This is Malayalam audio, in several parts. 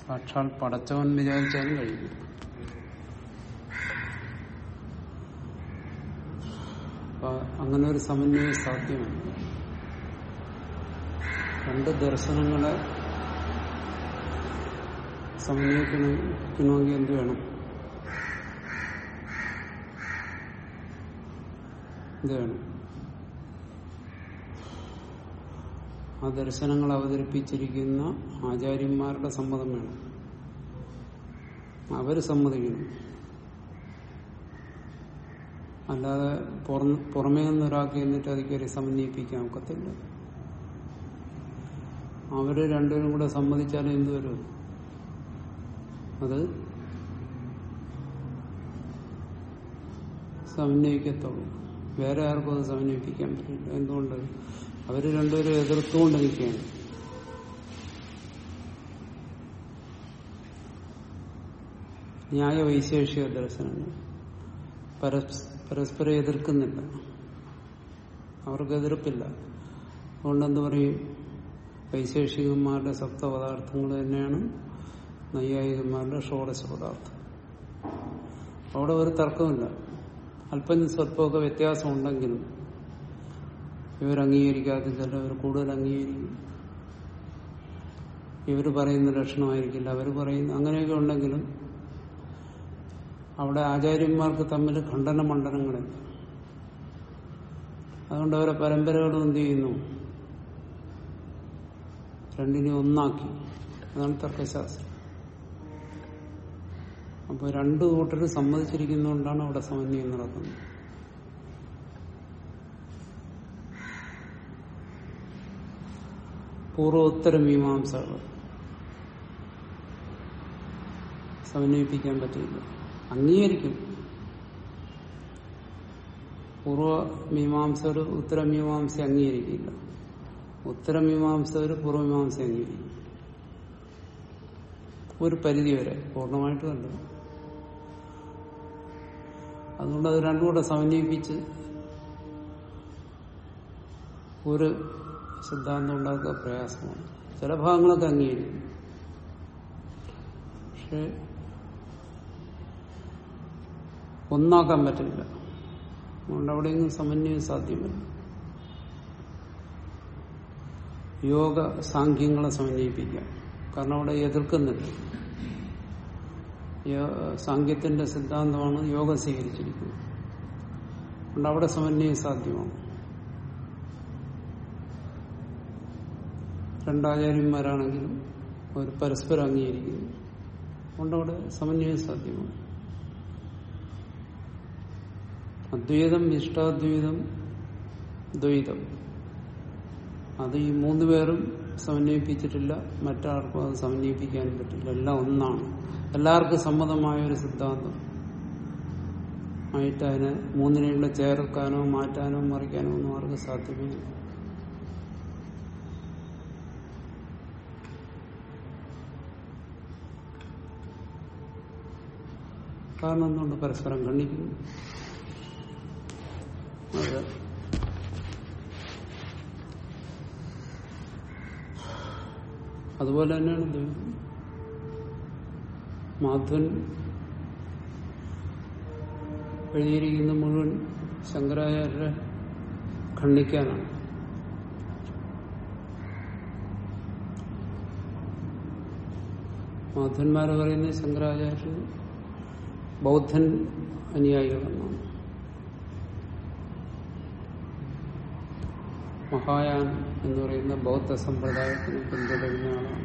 സാക്ഷാൽ പടച്ചവൻ വിചാരിച്ചാലും കഴിയും അപ്പൊ അങ്ങനെ ഒരു സമന്വയം സാധ്യമല്ല രണ്ട് ദർശനങ്ങളെ സമന്വയിക്കണമെങ്കിൽ എന്ത് വേണം എന്ത് വേണം ആ ദർശനങ്ങൾ അവതരിപ്പിച്ചിരിക്കുന്ന ആചാര്യന്മാരുടെ സമ്മതം വേണം അവര് സമ്മതിക്കണം അല്ലാതെ പുറം- പുറമേ നിന്ന് ഒരാൾക്ക് എന്നിട്ട് അത് കയറി സമന്വയിപ്പിക്കാൻ ഒക്കത്തില്ല അവര് രണ്ടുപേരും കൂടെ സമ്മതിച്ചാലും എന്ത് വരും അത് സമന്വയിക്കത്തുള്ളൂ വേറെ ആർക്കും അത് സമന്വയിപ്പിക്കാൻ പറ്റില്ല എന്തുകൊണ്ട് അവര് രണ്ടുപേരും എതിർത്തുകൊണ്ട് നിൽക്കുകയാണ് ന്യായ വൈശേഷിക ദർശനങ്ങൾ പരസ് പരസ്പരം എതിർക്കുന്നില്ല അവർക്ക് എതിർപ്പില്ല അതുകൊണ്ട് എന്ത് പറയും വൈശേഷികന്മാരുടെ സപ്തപദാർത്ഥങ്ങൾ തന്നെയാണ് നൈയായികന്മാരുടെ ഷോഡശ പദാർത്ഥം അവിടെ ഒരു തർക്കമില്ല അല്പം സ്വല്പമൊക്കെ വ്യത്യാസം ഉണ്ടെങ്കിലും ഇവർ അംഗീകരിക്കാത്ത ചിലവർ കൂടുതൽ അംഗീകരിക്കും ഇവർ പറയുന്ന ലക്ഷണമായിരിക്കില്ല അവർ പറയുന്ന അങ്ങനെയൊക്കെ ഉണ്ടെങ്കിലും അവിടെ ആചാര്യന്മാർക്ക് തമ്മിൽ ഖണ്ഡന മണ്ഡലങ്ങളില്ല അതുകൊണ്ട് അവരെ പരമ്പരകളും എന്ത് ചെയ്യുന്നു രണ്ടിനെ ഒന്നാക്കി അതാണ് തർക്കശാസ്ത്രം അപ്പോൾ രണ്ടു കൂട്ടർ സമ്മതിച്ചിരിക്കുന്നതുകൊണ്ടാണ് അവിടെ സമന്വയം നടക്കുന്നത് പൂർവോത്തര മീമാംസകൾ സമന്വയിപ്പിക്കാൻ പറ്റില്ല അംഗീകരിക്കും പൂർവ മീമാംസകർ ഉത്തരമീമാംസ അംഗീകരിക്കില്ല ഉത്തരമീമാംസകർ പൂർവമീമാംസ അംഗീകരിക്കും ഒരു പരിധി വരെ പൂർണ്ണമായിട്ടുമല്ല അതുകൊണ്ട് അത് രണ്ടും കൂടെ സമന്വയിപ്പിച്ച് ഒരു സിദ്ധാന്തം ഉണ്ടാക്കുക പ്രയാസമാണ് ചില ഭാഗങ്ങളൊക്കെ അംഗീകരിക്കും പക്ഷെ ഒന്നാക്കാൻ പറ്റില്ല അതുകൊണ്ട് അവിടെയൊന്നും സമന്വയം സാധ്യമല്ല യോഗ സാഖ്യങ്ങളെ സമന്വയിപ്പിക്കാം കാരണം അവിടെ എതിർക്കുന്നില്ല യോ- സാഖ്യത്തിന്റെ സിദ്ധാന്തമാണ് യോഗ സ്വീകരിച്ചിരിക്കുന്നത് അതുകൊണ്ട് അവിടെ സമന്വയം സാധ്യമാണ് രണ്ടാചാര്യന്മാരാണെങ്കിലും അവർ പരസ്പരം അംഗീകരിക്കുന്നു അതുകൊണ്ട് അവിടെ സമന്വയം സാധ്യമാണ് അദ്വൈതം ഇഷ്ടാദ്വൈതം ദ്വൈതം അത് ഈ മൂന്ന് പേരും സമന്വയിപ്പിച്ചിട്ടില്ല മറ്റാർക്കും അത് സമന്വയിപ്പിക്കാനും പറ്റില്ല എല്ലാം ഒന്നാണ് എല്ലാവർക്കും സമ്മതമായ ഒരു സിദ്ധാന്തം ആയിട്ട് അതിനെ മൂന്നിനെയും കൂടെ ചേർക്കാനോ മാറ്റാനോ മറിക്കാനോ ഒന്നും ആർക്കും സാധ്യമേ കാരണം എന്തുകൊണ്ട് പരസ്പരം ഖണ്ഡിക്കുന്നു അത് അതുപോലെ തന്നെയാണ് ദൈവം മാധവൻ എഴുതിയിരിക്കുന്ന മുഴുവൻ ശങ്കരാചാര്യരെ ഖണ്ഡിക്കാനാണ് മാധവന്മാര് പറയുന്നത് ശങ്കരാചാര്യർ ബൗദ്ധൻ അനുയായികളെന്നാണ് മഹായാൻ എന്ന് പറയുന്ന ബൗദ്ധ സമ്പ്രദായത്തിന് പിന്തുടരുന്ന ആളാണ്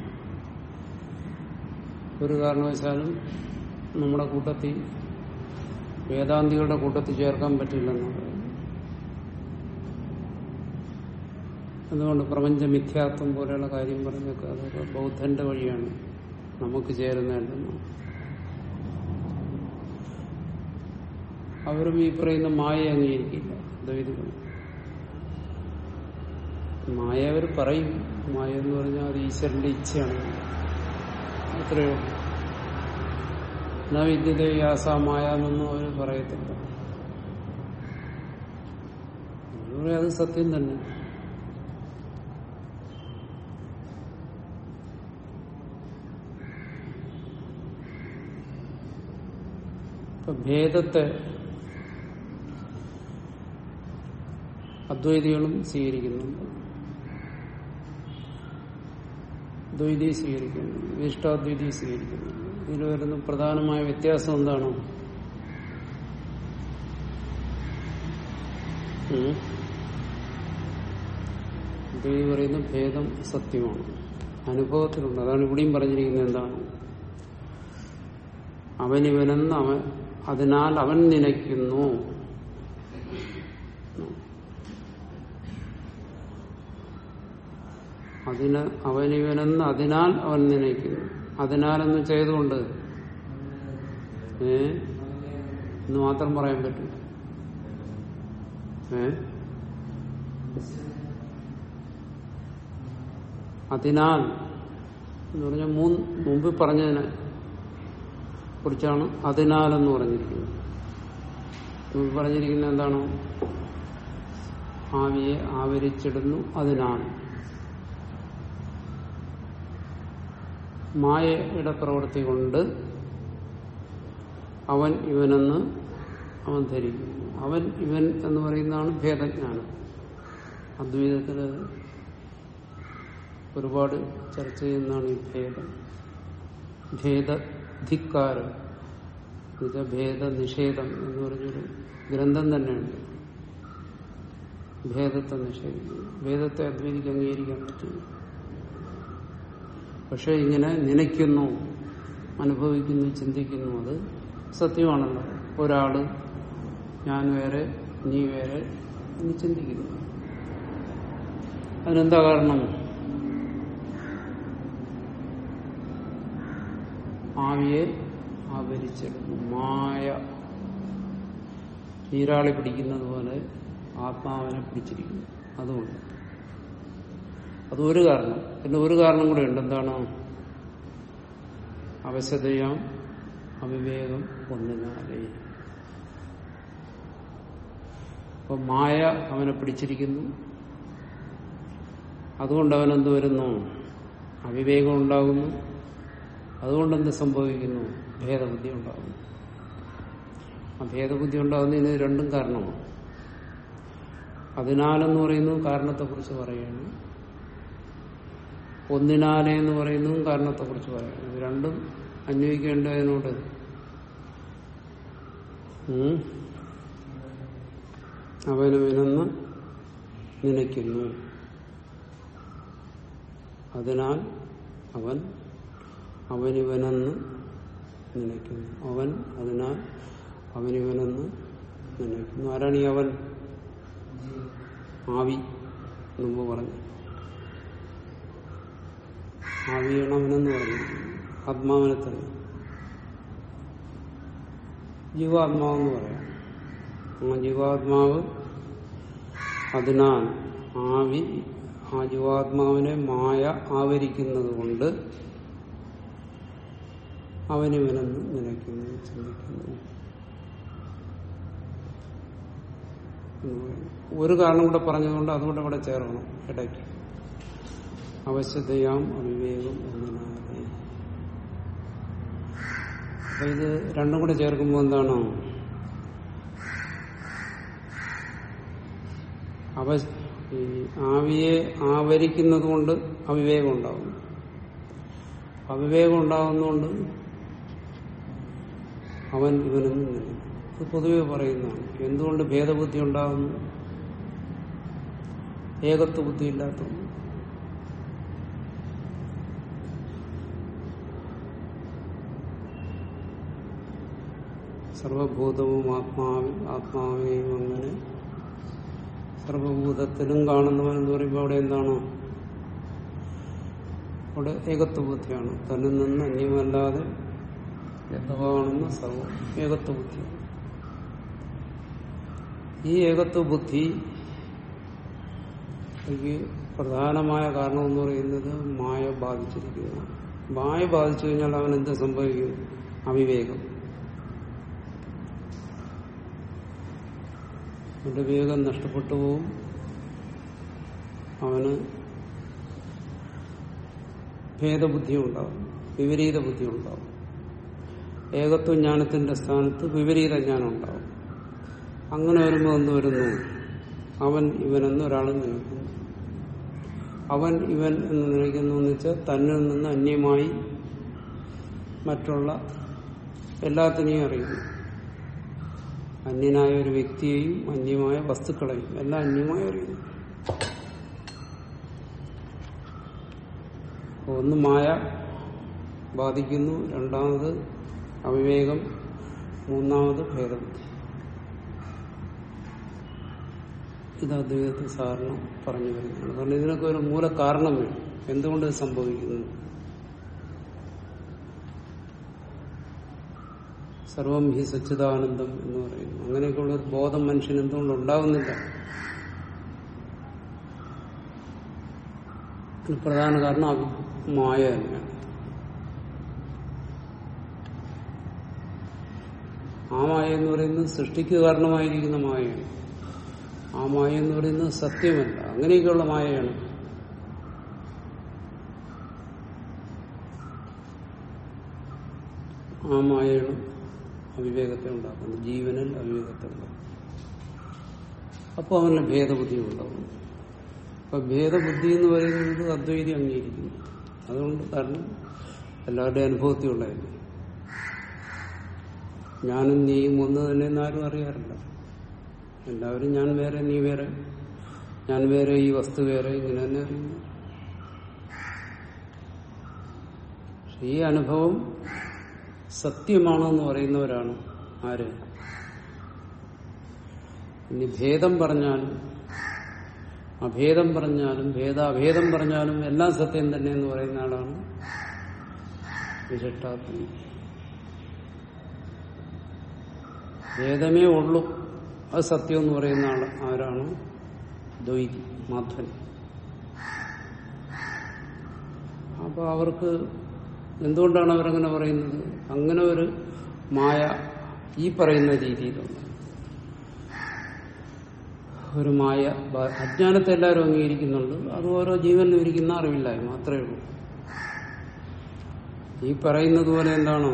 ഒരു കാരണവശാലും നമ്മുടെ കൂട്ടത്തിൽ വേദാന്തികളുടെ കൂട്ടത്തിൽ ചേർക്കാൻ പറ്റില്ലെന്നാണ് പറയുന്നത് അതുകൊണ്ട് പ്രപഞ്ച മിഥ്യാത്വം പോലെയുള്ള കാര്യം പറഞ്ഞൊക്കെ അതൊക്കെ ബൗദ്ധന്റെ വഴിയാണ് നമുക്ക് ചേരുന്നതല്ലെന്നാണ് അവരും ഈ പറയുന്ന മായ അംഗീകരിക്കില്ല ദ്വൈതികൾ മായ അവർ പറയും മായ എന്ന് പറഞ്ഞാൽ അത് ഈശ്വരന്റെ ഇച്ഛയാണ് അത്രയേ ഉള്ളൂ ന വിദ്യത യാസ മായ എന്നൊന്നും അവർ പറയത്തില്ല അവര് അത് സത്യം തന്നെ ഇപ്പൊ ഭേദത്തെ അദ്വൈതികളും സ്വീകരിക്കുന്നുണ്ട് ദ്വൈതി സ്വീകരിക്കുന്നു വിശിഷ്ടാദ്വൈതി സ്വീകരിക്കുന്നു ഇതിൽ വരുന്ന പ്രധാനമായ വ്യത്യാസം എന്താണ് ഉം? ദ്വൈതി പറയുന്ന ഭേദം സത്യമാണ് അനുഭവത്തിലുണ്ട് അതാണ് ഇവിടെയും പറഞ്ഞിരിക്കുന്നത് എന്താണ് അവനിവനെന്ന് അവൻ അതിനാൽ അവൻ നിനയ്ക്കുന്നു അതിന് അവനിവനെന്ന് അതിനാൽ അവൻ നനയ്ക്കുന്നു അതിനാലെന്ന് ചെയ്തുകൊണ്ട് ഏ എന്ന് മാത്രം പറയാൻ പറ്റും ഏ അതിനാൽ എന്ന് പറഞ്ഞാൽ മൂന്ന് മുമ്പ് പറഞ്ഞതിനെ കുറിച്ചാണ് അതിനാലെന്ന് പറഞ്ഞിരിക്കുന്നത് മുമ്പ് പറഞ്ഞിരിക്കുന്നത് എന്താണ് ആവിയെ ആവരിച്ചിടുന്നു അതിനാൽ മായയുടെ പ്രവൃത്തി കൊണ്ട് അവൻ ഇവനെന്ന് അവൻ ധരിക്കുന്നു അവൻ ഇവൻ എന്ന് പറയുന്നതാണ് ഭേദജ്ഞാനം അദ്വൈതത്തില് ഒരുപാട് ചർച്ച ചെയ്യുന്നതാണ് ഈ ഭേദം ഭേദധിക്കാരം എന്നുവെച്ചാൽ ഭേദ നിഷേധം എന്ന് പറഞ്ഞൊരു ഗ്രന്ഥം തന്നെയുണ്ട് ഭേദത്തെ നിഷേധിക്കുന്നു ഭേദത്തെ അദ്വൈതിക്ക് അംഗീകരിക്കാൻ പറ്റില്ല പക്ഷെ ഇങ്ങനെ നനയ്ക്കുന്നു അനുഭവിക്കുന്നു ചിന്തിക്കുന്നു അത് സത്യമാണല്ലോ ഒരാള് ഞാൻ വേറെ നീ വേറെ എന്ന് ചിന്തിക്കുന്നു അതിനെന്താ കാരണം ആവിയെ ആവരിച്ചിടുന്നു മായ നീരാളി പിടിക്കുന്നത് പോലെ ആത്മാവിനെ പിടിച്ചിരിക്കുന്നു അതുകൊണ്ട് അതൊരു കാരണം പിന്നെ ഒരു കാരണം കൂടെ ഉണ്ട് എന്താണ് അവശതയാം അവിവേകം ഒന്നിനാലേ അപ്പൊ മായ അവനെ പിടിച്ചിരിക്കുന്നു അതുകൊണ്ട് അവനെന്ത് വരുന്നു അവിവേകം ഉണ്ടാകുന്നു അതുകൊണ്ട് എന്ത് സംഭവിക്കുന്നു ഭേദബുദ്ധി ഉണ്ടാകുന്നു ആ ഭേദബുദ്ധി ഉണ്ടാകുന്നതിന് രണ്ടും കാരണമാണ് അതിനാലെന്ന് പറയുന്നു കാരണത്തെക്കുറിച്ച് പറയുകയാണ് ഒന്നിനാലെ എന്ന് പറയുന്നതും കാരണത്തെക്കുറിച്ച് പറയുന്നു ഇത് രണ്ടും അന്വയിക്കേണ്ടതിനോട് ഉം, അവനവനെന്ന് നനയ്ക്കുന്നു അതിനാൽ അവൻ അവനിവനെന്ന് നനയ്ക്കുന്നു അവൻ അതിനാൽ അവനിവനെന്ന് നനയ്ക്കുന്നു ആരാണ് ഈ അവൻ ആവി മുമ്പ് പറഞ്ഞു ആവിയാണ് അവനെന്ന് പറഞ്ഞു ആത്മാവിനെ തന്നെ ജീവാത്മാവെന്ന് പറയാം ആ ജീവാത്മാവ് അതിനാൽ ആവി ആ ജീവാത്മാവിനെ മായ ആവരിക്കുന്നത് കൊണ്ട് അവനിവനെന്ന് നിലയ്ക്കുന്നു ചിന്തിക്കുന്നു എന്ന് പറയുന്നു. ഒരു കാരണം കൂടെ പറഞ്ഞതുകൊണ്ട് അതുകൂടെ ഇവിടെ ചേർക്കണം ഇടയ്ക്ക് അവശതയാം അവിവേകം ഒന്നിനാതെ അപ്പൊ ഇത് രണ്ടും കൂടെ ചേർക്കുമ്പോൾ എന്താണ് അവ ഈ ആവിയെ ആവരിക്കുന്നത് കൊണ്ട് അവിവേകം ഉണ്ടാകുന്നു അവിവേകം ഉണ്ടാകുന്നതുകൊണ്ട് അവൻ ഇവനും ഇത് പൊതുവെ പറയുന്നതാണ് എന്തുകൊണ്ട് ഭേദബുദ്ധി ഉണ്ടാകുന്നു ഏകത്വ ബുദ്ധി ഇല്ലാത്തതുകൊണ്ട് സർവഭൂതവും ആത്മാവിൽ ആത്മാവേയും അങ്ങനെ സർവഭൂതത്തിലും കാണുന്നവൻ എന്ന് പറയുമ്പോൾ അവിടെ എന്താണ് അവിടെ ഏകത്വ ബുദ്ധിയാണ് തന്നിൽ നിന്ന് അന്യമല്ലാതെ എന്ന് കാണുന്ന സർവം ഏകത്വ ബുദ്ധിയാണ് ഈ ഏകത്വ ബുദ്ധി ക്ക് പ്രധാനമായ കാരണം എന്ന് പറയുന്നത് മായ ബാധിച്ചിരിക്കുന്നു മായ ബാധിച്ചു കഴിഞ്ഞാൽ അവൻ എന്ത് സംഭവിക്കും അവിവേകം അവന്റെ വിവേകം നഷ്ടപ്പെട്ടു പോവും അവന് ഭേദബുദ്ധി ഉണ്ടാവും വിപരീത ബുദ്ധി ഉണ്ടാവും ഏകത്വ ജ്ഞാനത്തിന്റെ സ്ഥാനത്ത് വിപരീത ജ്ഞാനം ഉണ്ടാവും അങ്ങനെ വരുമ്പോൾ എന്ത് വരുന്നു അവൻ ഇവനെന്ന് ഒരാൾ നിലനിൽക്കുന്നു അവൻ ഇവൻ എന്ന് നിലയ്ക്കുന്നു എന്ന് വെച്ചാൽ തന്നിൽ നിന്ന് അന്യമായി മറ്റുള്ള എല്ലാത്തിനെയും അറിയുന്നു അന്യനായ ഒരു വ്യക്തിയെയും അന്യമായ വസ്തുക്കളെയും എല്ലാം അന്യമായി അറിയുന്നു ഒന്ന് മായ ബാധിക്കുന്നു രണ്ടാമത് അവിവേകം മൂന്നാമത് ഭേദബുദ്ധി ഇത് അദ്വൈതത്തിൽ സാറിന് പറഞ്ഞു വരുന്നതാണ് കാരണം ഇതിനൊക്കെ ഒരു മൂല കാരണം വേണം എന്തുകൊണ്ട് ഇത് സംഭവിക്കുന്നു സർവം ഹി സച്ചിദാനന്ദം എന്ന് പറയുന്നു അങ്ങനെയൊക്കെയുള്ള ഒരു ബോധം മനുഷ്യന് എന്തുകൊണ്ട് ഉണ്ടാകുന്നില്ല ഒരു പ്രധാന കാരണം അഭി- മായ തന്നെയാണ് ആ മായ എന്ന് പറയുന്നത് സൃഷ്ടിക്ക് കാരണമായിരിക്കുന്ന മായയാണ് ആ മായ എന്ന് പറയുന്നത് സത്യമല്ല അങ്ങനെയൊക്കെയുള്ള മായയാണ് ആ മായയാണ് അവിവേകത്തെ ഉണ്ടാക്കുന്നത് ജീവനിൽ അവിവേകത്തെ ഉണ്ടാക്കും അപ്പോൾ അവന് ഭേദബുദ്ധി ഉണ്ടാകും അപ്പൊ ഭേദബുദ്ധി എന്ന് പറയുന്നത് അദ്വൈതി അംഗീകരിക്കുന്നു അതുകൊണ്ട് കാരണം എല്ലാവരുടെയും അനുഭവത്തിലുള്ളതല്ലേ ഞാനും നീയും ഒന്ന് തന്നെ എന്ന് ആരും അറിയാറില്ല എല്ലാവരും ഞാൻ വേറെ നീ വേറെ ഞാൻ വേറെ ഈ വസ്തു വേറെ ഇങ്ങനെ തന്നെ അറിയുന്നു പക്ഷെ ഈ അനുഭവം സത്യമാണെന്ന് പറയുന്നവരാണ് ആര് ഇനി ഭേദം പറഞ്ഞാലും അഭേദം പറഞ്ഞാലും ഭേദാഭേദം പറഞ്ഞാലും എല്ലാം സത്യം തന്നെ എന്ന് പറയുന്ന ആളാണ് വിശിഷ്ടാത്മ ഭേദമേ ഉള്ളൂ അത് സത്യം എന്ന് പറയുന്ന ആൾ ആരാണ് ദ്വൈതി മാധവൻ അപ്പൊ അവർക്ക് എന്തുകൊണ്ടാണ് അവരങ്ങനെ പറയുന്നത് അങ്ങനെ ഒരു മായ ഈ പറയുന്ന രീതിയിലുണ്ട് ഒരു മായ ബ- അജ്ഞാനത്തെ എല്ലാവരും അംഗീകരിക്കുന്നുണ്ട് അത് ഓരോ ജീവനിലും ഇരിക്കുന്ന അറിവില്ലായ്മ മാത്രമേ ഉള്ളൂ ഈ പറയുന്നത് പോലെ എന്താണ്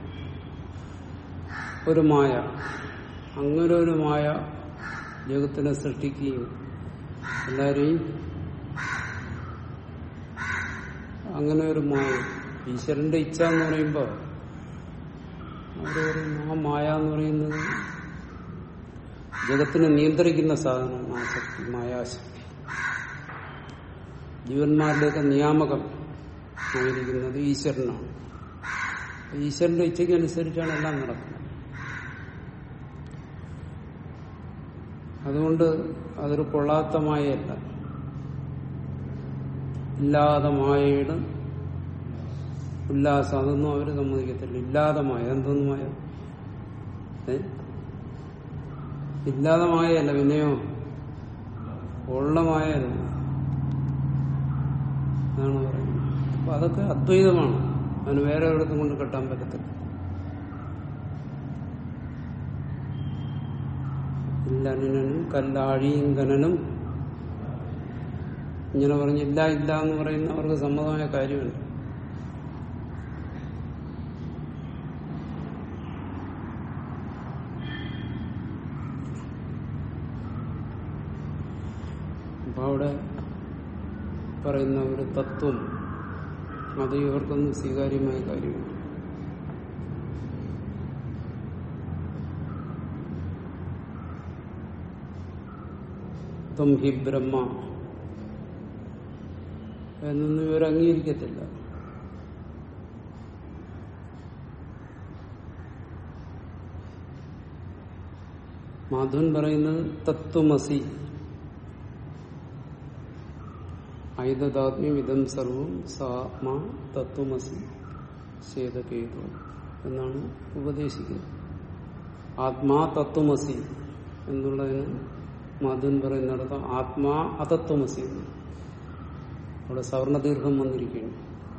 ഒരു മായ അങ്ങനെ ഒരു മായ ജഗത്തിനെ സൃഷ്ടിക്കുകയും എല്ലാവരെയും അങ്ങനെ ഒരു മായ ഈശ്വരന്റെ ഇച്ഛ എന്ന് പറയുമ്പോൾ അവർ പറയുന്നു ആ മായ എന്ന് പറയുന്നത് ജഗത്തിനെ നിയന്ത്രിക്കുന്ന സാധനമാണ് ആ ശക്തി മായാശക്തി ജീവന്മാരുടെയൊക്കെ നിയാമകം ആയിരിക്കുന്നത് ഈശ്വരനാണ് ഈശ്വരന്റെ ഇച്ഛയ്ക്ക് അനുസരിച്ചാണ് എല്ലാം നടക്കുന്നത് അതുകൊണ്ട് അതൊരു കൊള്ളാത്ത മായയല്ല ഇല്ലാതെ മായയുടെ ഉല്ലാസം അതൊന്നും അവര് സമ്മതിക്കത്തില്ല ഇല്ലാതെ മായ എന്തോന്നും മായ ഏ ഇല്ലാതെ മായയല്ല പിന്നെയോ ഉള്ള മായയല്ല എന്നാണ് പറയുന്നത് അപ്പൊ അതൊക്കെ അദ്വൈതമാണ് അതിന് വേറെ ഒരിടത്തും കൊണ്ട് കെട്ടാൻ പറ്റത്തില്ല ഇല്ലനും കല്ലാഴിയങ്കനും ഇങ്ങനെ പറഞ്ഞ് ഇല്ല ഇല്ല എന്ന് പറയുന്ന അവർക്ക് സമ്മതമായ കാര്യമുണ്ട് അപ്പൊ അവിടെ പറയുന്ന ഒരു തത്വം അത് ഇവർക്കൊന്നും സ്വീകാര്യമായ കാര്യമാണ് ത്വം ഹി ബ്രഹ്മ എന്നൊന്നും ഇവർ അംഗീകരിക്കത്തില്ല മാധവൻ പറയുന്നത് തത്വമസി ഐതദാത്മ്യം ഇതം സർവം സാത്മാ തത്വമസി ശേതകേതു എന്നാണ് ഉപദേശിക്കുന്നത് ആത്മാ തത്വമസി എന്നുള്ളതിന് മാധവൻ പറയുന്നിടത്ത് ആത്മാ അതത്വമസി എന്ന്. അവിടെ സവർണദീർഘം വന്നിരിക്കുകയാണ്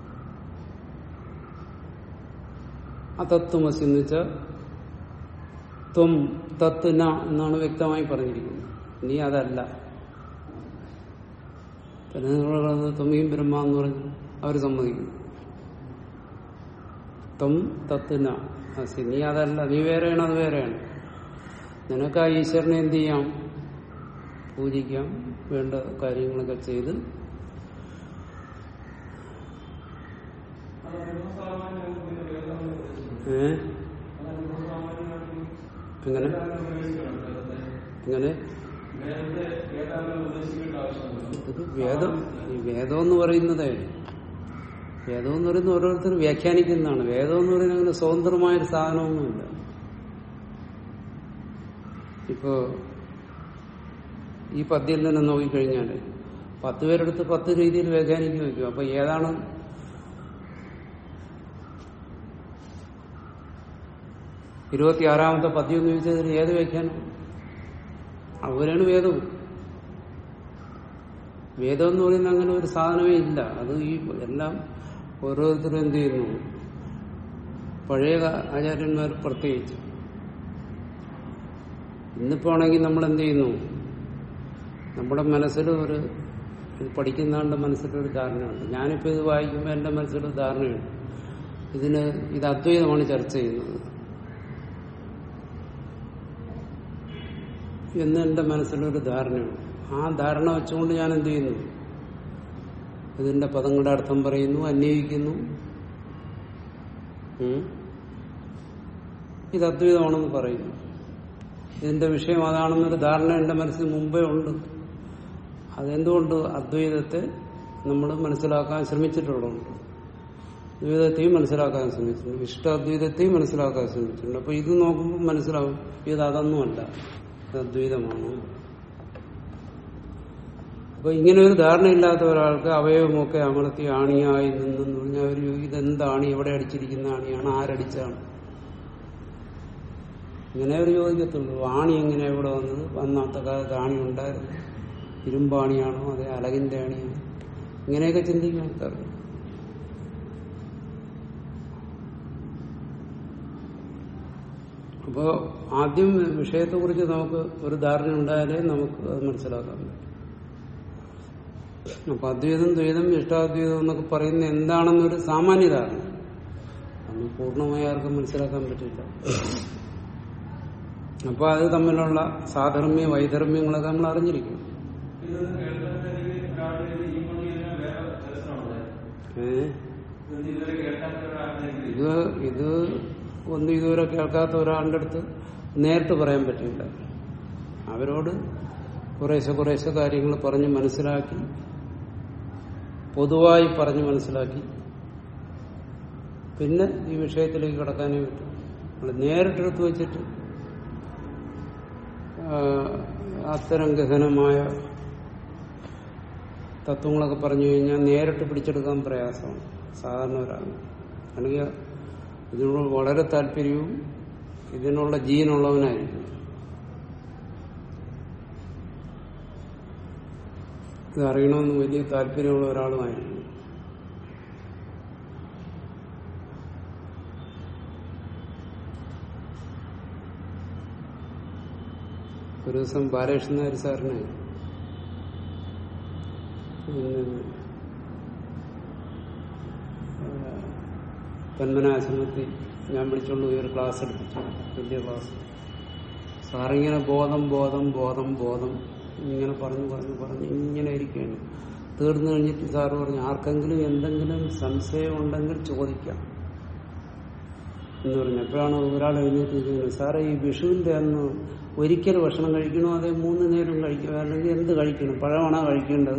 അതത്വമസി എന്ന് വെച്ചാൽ ത്വം തത്ത് ന എന്നാണ് വ്യക്തമായി പറഞ്ഞിരിക്കുന്നത് നീ അതല്ല പിന്നെ നിങ്ങൾ പറയുന്നത് ത്വമീം ബ്രഹ്മ എന്ന് പറഞ്ഞു അവർ സമ്മതിക്കും ത്വം തത്തുന അസി നീ അതല്ല നീ വേറെയാണ് അത് വേറെയാണ് നിനക്ക് ആ ഈശ്വരനെ എന്ത് ചെയ്യാം പൂജിക്കാം വേണ്ട കാര്യങ്ങളൊക്കെ ചെയ്ത് ഏ എങ്ങനെ എങ്ങനെ ഇത് വേദം ഈ വേദം എന്ന് പറയുന്നതേ വേദം എന്ന് പറയുന്നത് ഓരോരുത്തർ വ്യാഖ്യാനിക്കുന്നതാണ് വേദം എന്ന് പറയുന്നത് അങ്ങനെ സ്വതന്ത്രമായൊരു സാധനമൊന്നുമില്ല ഇപ്പോ ഈ പദ്യം തന്നെ നോക്കിക്കഴിഞ്ഞാൽ പത്ത് പേരെടുത്ത് പത്ത് രീതിയിൽ വ്യാഖ്യാനിക്കും വയ്ക്കും അപ്പൊ ഏതാണ് ഇരുപത്തിയാറാമത്തെ പദ്യം എന്ന് ചോദിച്ചതിൽ ഏത് വ്യാഖ്യാനം അവരാണ് വേദവും വേദം എന്ന് പറയുന്ന അങ്ങനെ ഒരു സാധനമേ ഇല്ല അത് ഈ എല്ലാം ഓരോരുത്തരും എന്ത് ചെയ്യുന്നു പഴയ ആചാര്യന്മാർ പ്രത്യേകിച്ച് ഇന്നിപ്പോ ആണെങ്കിൽ നമ്മൾ എന്ത് ചെയ്യുന്നു നമ്മുടെ മനസ്സിൽ ഒരു ഇത് പഠിക്കുന്നവന്റെ മനസ്സിലൊരു ധാരണയുണ്ട് ഞാനിപ്പോൾ ഇത് വായിക്കുമ്പോൾ എന്റെ മനസ്സിലൊരു ധാരണയുണ്ട് ഇതിന് ഇത് അദ്വൈതമാണ് ചർച്ച ചെയ്യുന്നത് എന്ന് എന്റെ മനസ്സിലൊരു ധാരണയുണ്ട് ആ ധാരണ വെച്ചുകൊണ്ട് ഞാൻ എന്ത് ചെയ്യുന്നു ഇതിന്റെ പദങ്ങളുടെ അർത്ഥം പറയുന്നു അന്വയിക്കുന്നു ഉം. ഇത് അദ്വൈതമാണെന്ന് പറയുന്നു ഇതിന്റെ വിഷയം അതാണെന്നൊരു ധാരണ എന്റെ മനസ്സിൽ മുമ്പേ ഉണ്ട് അതെന്തുകൊണ്ട് അദ്വൈതത്തെ നമ്മൾ മനസ്സിലാക്കാൻ ശ്രമിച്ചിട്ടുള്ളതുണ്ട് ദ്വൈതത്തെയും മനസ്സിലാക്കാൻ ശ്രമിച്ചിട്ടുണ്ട് ഇഷ്ട അദ്വൈതത്തെയും മനസ്സിലാക്കാൻ ശ്രമിച്ചിട്ടുണ്ട് അപ്പൊ ഇത് നോക്കുമ്പോൾ മനസ്സിലാവും ഇത് അതൊന്നുമല്ല ഇത് അദ്വൈതമാണ് അപ്പൊ ഇങ്ങനെ ഒരു ധാരണയില്ലാത്ത ഒരാൾക്ക് അവയവമൊക്കെ അമർത്തി ആണിയായി നിന്നെന്ന് പറഞ്ഞാൽ അവർ ഇതെന്താണ് എവിടെ അടിച്ചിരിക്കുന്ന ആണിയാണ് ആരടിച്ചാണ് ഇങ്ങനെ അവർ ചോദിക്കത്തുള്ളൂ ആണി എങ്ങനെ എവിടെ വന്നത് അന്നത്തെ കാലത്ത് ആണി ഉണ്ടായിരുന്നു ഇരുമ്പാണിയാണോ അതെ അലകിന്റെ ആണിയാണോ ഇങ്ങനെയൊക്കെ ചിന്തിക്കും ആൾക്കാർ അപ്പോ ആദ്യം വിഷയത്തെക്കുറിച്ച് നമുക്ക് ഒരു ധാരണ ഉണ്ടായാലേ നമുക്ക് അത് മനസ്സിലാക്കാൻ പറ്റും അപ്പൊ അദ്വൈതം ദ്വൈതം ഇഷ്ടാദ്വൈതം എന്നൊക്കെ പറയുന്ന എന്താണെന്നൊരു സാമാന്യ ധാരണ അന്ന് പൂർണ്ണമായി ആർക്കും മനസ്സിലാക്കാൻ പറ്റില്ല അപ്പൊ അത് തമ്മിലുള്ള സാധർമ്മ്യ വൈധർമ്മ്യങ്ങളൊക്കെ നമ്മൾ അറിഞ്ഞിരിക്കും ഏ ഇത് ഇത് ഒന്നും ഇതുവരെ കേൾക്കാത്ത ഒരാളുടെ അടുത്ത് നേരിട്ട് പറയാൻ പറ്റില്ല അവരോട് കുറേശ്ശെ കുറേശ്ശെ കാര്യങ്ങൾ പറഞ്ഞ് മനസ്സിലാക്കി പൊതുവായി പറഞ്ഞ് മനസ്സിലാക്കി പിന്നെ ഈ വിഷയത്തിലേക്ക് കടക്കാനേ പറ്റും നമ്മൾ നേരിട്ടെടുത്ത് വെച്ചിട്ട് ആ, അത്തരം ഗഹനമായ തത്വങ്ങളൊക്കെ പറഞ്ഞു കഴിഞ്ഞാൽ നേരിട്ട് പിടിച്ചെടുക്കാൻ പ്രയാസമാണ് സാധാരണ ഒരാൾ അല്ലെങ്കിൽ ഇതിനോട് വളരെ താല്പര്യവും ഇതിനുള്ള ജീനുള്ളവനായിരിക്കും ഇത് അറിയണമെന്ന് വലിയ താല്പര്യമുള്ള ഒരാളുമായിരിക്കും ഒരു ദിവസം ബാലകൃഷ്ണൻ നായർ സാറിന് പിന്നെ തന്മനാശ്രമത്തിൽ ഞാൻ വിളിച്ചോണ്ട് പോയി ഒരു ക്ലാസ് എടുപ്പിച്ചു വലിയ ക്ലാസ് സാറിങ്ങനെ ബോധം ബോധം ബോധം ബോധം ഇങ്ങനെ പറഞ്ഞു പറഞ്ഞു പറഞ്ഞു ഇങ്ങനെ ഇരിക്കുകയാണ് തീർന്നു കഴിഞ്ഞിട്ട് സാറ് പറഞ്ഞു ആർക്കെങ്കിലും എന്തെങ്കിലും സംശയം ഉണ്ടെങ്കിൽ ചോദിക്കാം എന്ന് പറഞ്ഞു എപ്പോഴാണ് ഒരാൾ എഴുന്നേറ്റ് നിൽക്കുന്നത് സാറേ ഈ വിഷുവിന്റെ അന്ന് ഒരിക്കൽ ഭക്ഷണം കഴിക്കണോ അതേ മൂന്ന് നേരം കഴിക്കണോ അല്ലെങ്കിൽ എന്ത് കഴിക്കണം പഴമാണോ കഴിക്കേണ്ടത്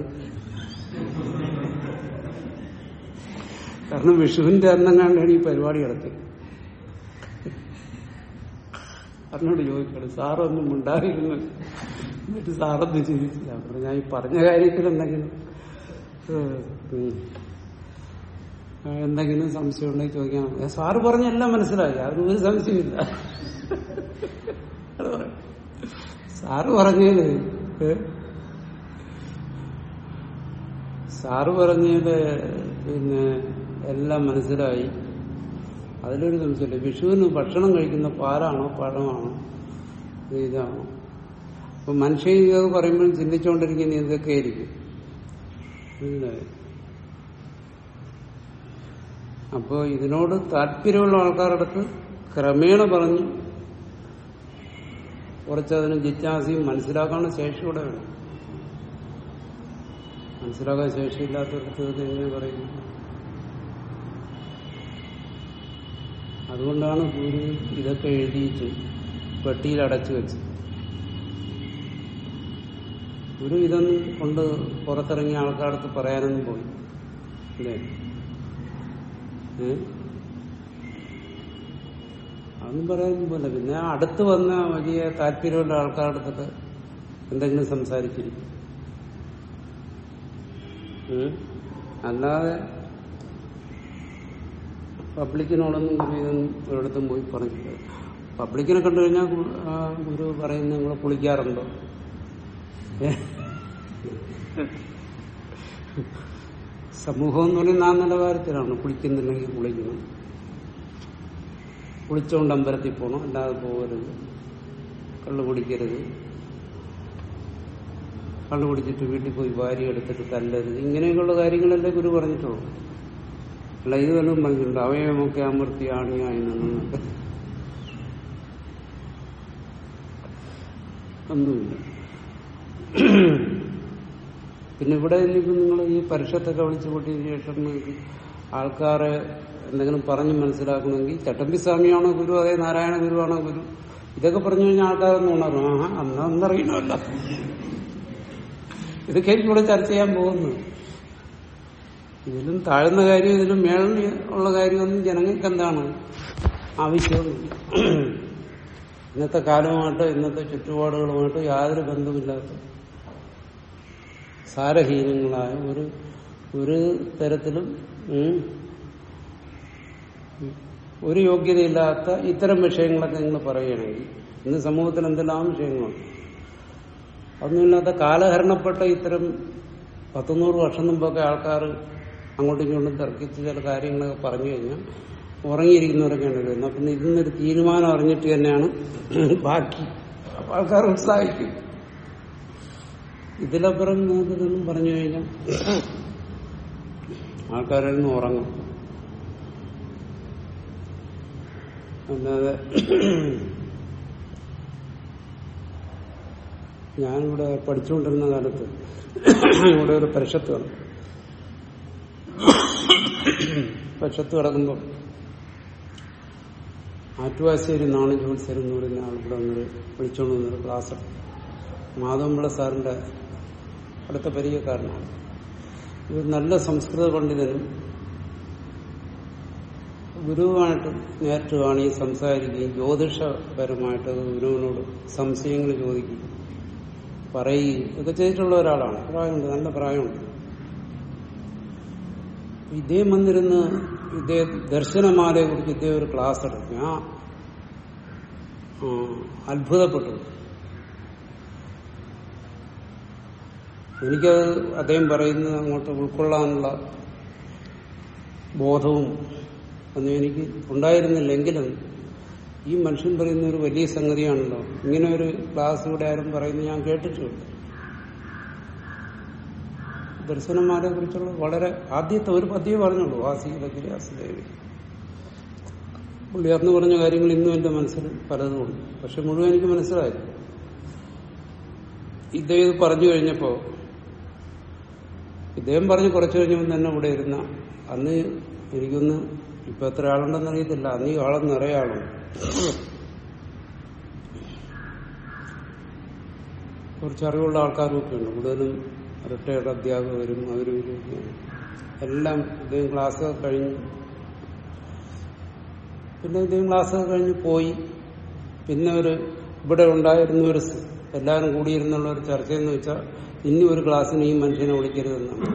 കാരണം വിഷുവിന്റെ അന്നെങ്ങാണ്ടാണ് ഈ പരിപാടി നടത്തി അതിനോട് ചോദിക്കണം സാറൊന്നും ഉണ്ടായിരുന്നു എന്നിട്ട് സാറൊന്നും ചിന്തിച്ചില്ല അപ്പോൾ ഞാൻ ഈ പറഞ്ഞ കാര്യത്തിൽ എന്തെങ്കിലും ഏഹ്, ഉം, എന്തെങ്കിലും സംശയം ഉണ്ടെങ്കിൽ ചോദിക്കണം ഏ, സാറ് പറഞ്ഞ എല്ലാം മനസ്സിലായി അതിന് ഒരു സംശയമില്ല അത് പറ. സാറ് പറഞ്ഞത് ഏ? സാറ് പറഞ്ഞത് പിന്നെ എല്ലാം മനസ്സിലായി അതിലൊരു സംശയമില്ല വിഷുവിന് ഭക്ഷണം കഴിക്കുന്ന പാലാണോ പഴമാണോ ഇതാണോ അപ്പൊ മനുഷ്യ ഇതൊക്കെ പറയുമ്പോൾ ചിന്തിച്ചുകൊണ്ടിരിക്കുന്ന ഇതൊക്കെ ആയിരിക്കും മനസ്സിലായോ? അപ്പോൾ ഇതിനോട് താല്പര്യമുള്ള ആൾക്കാരുടെ അടുത്ത് ക്രമേണ പറഞ്ഞ് കുറച്ചതിന് ജിജ്ഞാസയും മനസ്സിലാക്കാനുള്ള ശേഷിയോടെ വേണം മനസ്സിലാക്കാൻ ശേഷിയില്ലാത്തവർക്ക് ഇത് എങ്ങനെ പറയുന്നു അതുകൊണ്ടാണ് ഗുരു ഇതൊക്കെ എഴുതിയിട്ട് പെട്ടിയിൽ അടച്ചു വെച്ച് ഗുരു ഇതൊന്നും കൊണ്ട് പുറത്തിറങ്ങിയ ആൾക്കാർക്ക് പറയാനൊന്നും പോയി അല്ലേ ഏ അതൊന്നും പറയാനൊന്നും പോലെ പിന്നെ അടുത്ത് വന്ന വലിയ താല്പര്യമുള്ള ആൾക്കാരുടെ അടുത്തിട്ട് എന്തെങ്കിലും സംസാരിച്ചിരിക്കും ഉം. അല്ലാതെ പബ്ലിക്കിനോടൊന്നും ഗുരു ഇതൊന്നും ഒരിടത്തും പോയി പറഞ്ഞില്ല പബ്ലിക്കിനെ കണ്ടു കഴിഞ്ഞാൽ ഗു- ആ ഗുരു പറയുന്നത് നിങ്ങൾ കുളിക്കാറുണ്ടോ ഏ? സമൂഹം എന്ന് പറയുന്ന ആ നിലവാരത്തിലാണ് കുളിക്കുന്നില്ലെങ്കിൽ കുളിക്കണം കുളിച്ചോണ്ട് അമ്പലത്തിൽ പോകണം അല്ലാതെ പോകരുത് കള്ളു കുടിക്കരുത് കള്ളു കുടിച്ചിട്ട് വീട്ടിൽ പോയി ഭാര്യ എടുത്തിട്ട് തല്ലരുത് ഇങ്ങനെയൊക്കെയുള്ള കാര്യങ്ങളല്ലേ ഗുരു പറഞ്ഞിട്ടുള്ളൂ അല്ല ഇത് വല്ലതും പറഞ്ഞിട്ടുണ്ട് അവയമൊക്കെ അമർത്തി ആണിയായി നിന്നൊക്കെ ഒന്നുമില്ല പിന്നെ ഇവിടെ ഇനിയിപ്പോ നിങ്ങൾ ഈ പരിഷത്തൊക്കെ വിളിച്ചു കൂട്ടിയതിനു ശേഷം നിങ്ങൾക്ക് ആൾക്കാരെ എന്തെങ്കിലും പറഞ്ഞ് മനസ്സിലാക്കണമെങ്കിൽ ചട്ടമ്പി സ്വാമിയാണോ ഗുരു അതേ നാരായണ ഗുരുവാണോ ഗുരു ഇതൊക്കെ പറഞ്ഞു കഴിഞ്ഞാൽ ആൾക്കാരൊന്നും ഉണരും ആഹാ അന്നാ ഒന്നറിയണമല്ല ഇതൊക്കെ ആയിരിക്കും ഇവിടെ ചർച്ച ചെയ്യാൻ പോകുന്നത് ഇതിലും താഴ്ന്ന കാര്യം ഇതിലും മേളിൽ ഉള്ള കാര്യമൊന്നും ജനങ്ങൾക്ക് എന്താണ് ആവശ്യമൊന്നുമില്ല ഇന്നത്തെ കാലവുമായിട്ട് ഇന്നത്തെ ചുറ്റുപാടുകളുമായിട്ട് യാതൊരു ബന്ധമില്ലാത്ത സാരഹീനങ്ങളായ ഒരു ഒരു തരത്തിലും ഉം, ഒരു യോഗ്യതയില്ലാത്ത ഇത്തരം വിഷയങ്ങളൊക്കെ നിങ്ങൾ പറയുകയാണെങ്കിൽ ഇന്ന് സമൂഹത്തിൽ എന്തെല്ലാം വിഷയങ്ങളുണ്ട് അതൊന്നുമില്ലാത്ത കാലഹരണപ്പെട്ട ഇത്തരം പത്തുനൂറ് വർഷം മുമ്പൊക്കെ ആൾക്കാർ അങ്ങോട്ടും ഇങ്ങോട്ടും തർക്കിച്ച് ചില കാര്യങ്ങളൊക്കെ പറഞ്ഞു കഴിഞ്ഞാൽ ഉറങ്ങിയിരിക്കുന്നവരൊക്കെയാണ് വരുന്നത് പിന്നെ ഇതിന്നൊരു തീരുമാനം അറിഞ്ഞിട്ട് തന്നെയാണ് ബാക്കി അപ്പൊ ആൾക്കാർ ഉത്സാഹിക്കും ഇതിലപ്പുറം നിങ്ങൾക്ക് ഇതൊന്നും പറഞ്ഞു കഴിഞ്ഞാൽ ആൾക്കാരിൽ നിന്ന് ഉറങ്ങും അല്ലാതെ ഞാനിവിടെ പഠിച്ചുകൊണ്ടിരുന്ന കാലത്ത് ഇവിടെ ഒരു പരിഷത്ത് വന്നു പരിഷത്ത് കിടക്കുമ്പോൾ ആറ്റുവാശ്ശേരി നാണു ജോത്സ്യർ എന്ന് പറയുന്ന ആൾ ഇവിടെ വന്നൊരു വിളിച്ചോണ്ട് വന്നൊരു ക്ലാസ് എടുത്തു. മാധവൻപിള്ള സാറിന്റെ അടുത്ത പരിചയക്കാരനാണ് ഒരു നല്ല സംസ്കൃത പണ്ഡിതനും ഗുരുവുമായിട്ട് നേരിട്ട് കാണുകയും സംസാരിക്കുകയും ജ്യോതിഷപരമായിട്ട് ഗുരുവിനോട് സംശയങ്ങൾ ചോദിക്കുകയും പറയുകയും ഒക്കെ ചെയ്തിട്ടുള്ള ഒരാളാണ് പ്രായമുണ്ട് നല്ല പ്രായമുണ്ട് ഇദ്ദേഹം വന്നിരുന്ന് ഇദ്ദേഹം ദർശനമാലയെ കുറിച്ച് ഇദ്ദേഹം ഒരു ക്ലാസ് എടുത്തു ഞാൻ ആ, അത്ഭുതപ്പെട്ടു എനിക്കത് അദ്ദേഹം പറയുന്നത് അങ്ങോട്ട് ഉൾക്കൊള്ളാനുള്ള ബോധവും ഒന്നും എനിക്ക് ഉണ്ടായിരുന്നില്ലെങ്കിലും ഈ മനുഷ്യൻ പറയുന്ന ഒരു വലിയ സംഗതിയാണല്ലോ ഇങ്ങനെ ഒരു ക്ലാസ് ഇവിടെ ആരും പറയുന്നത് ഞാൻ കേട്ടിട്ടുണ്ട് ദർശനന്മാരെ കുറിച്ചുള്ള വളരെ ആദ്യത്തെ ഒരു പദ്യം പറഞ്ഞുള്ളൂ വാസികലക്കിരി വാസുദേവി പുള്ളി അന്ന് പറഞ്ഞ കാര്യങ്ങൾ ഇന്നും എന്റെ മനസ്സിൽ പലതും ഉണ്ട് പക്ഷെ മുഴുവൻ എനിക്ക് മനസ്സിലായി ഇദ്ദേഹം ഇത് പറഞ്ഞു കഴിഞ്ഞപ്പോ ഇദ്ദേഹം പറഞ്ഞ് കുറച്ചു കഴിഞ്ഞപ്പോൾ തന്നെ ഇവിടെ ഇരുന്ന അന്ന് എനിക്കൊന്ന് ഇപ്പൊ എത്ര ആളുണ്ടെന്ന് അറിയത്തില്ല അന്ന് ഈ ആളെന്ന് നിറയെ ആളുണ്ട് കുറച്ച് അറിവുള്ള ആൾക്കാരും ഒക്കെ ഉണ്ട് കൂടുതലും റിട്ടയർഡ് അധ്യാപകരും അവരും ഇവരും ഒക്കെയാണ്. എല്ലാം ഇദ്ദേഹം ക്ലാസ് കഴിഞ്ഞ് പിന്നെ ഇദ്ദേഹം ക്ലാസ് കഴിഞ്ഞ് പോയി പിന്നെ ഒരു ഇവിടെ ഉണ്ടായിരുന്ന ഒരു സ് എല്ലാവരും കൂടിയിരുന്നുള്ള ഒരു ചർച്ചയെന്ന് വെച്ചാൽ ഇനി ഒരു ക്ലാസ്സിന് ഈ മനുഷ്യനെ വിളിക്കരുതെന്നാണ്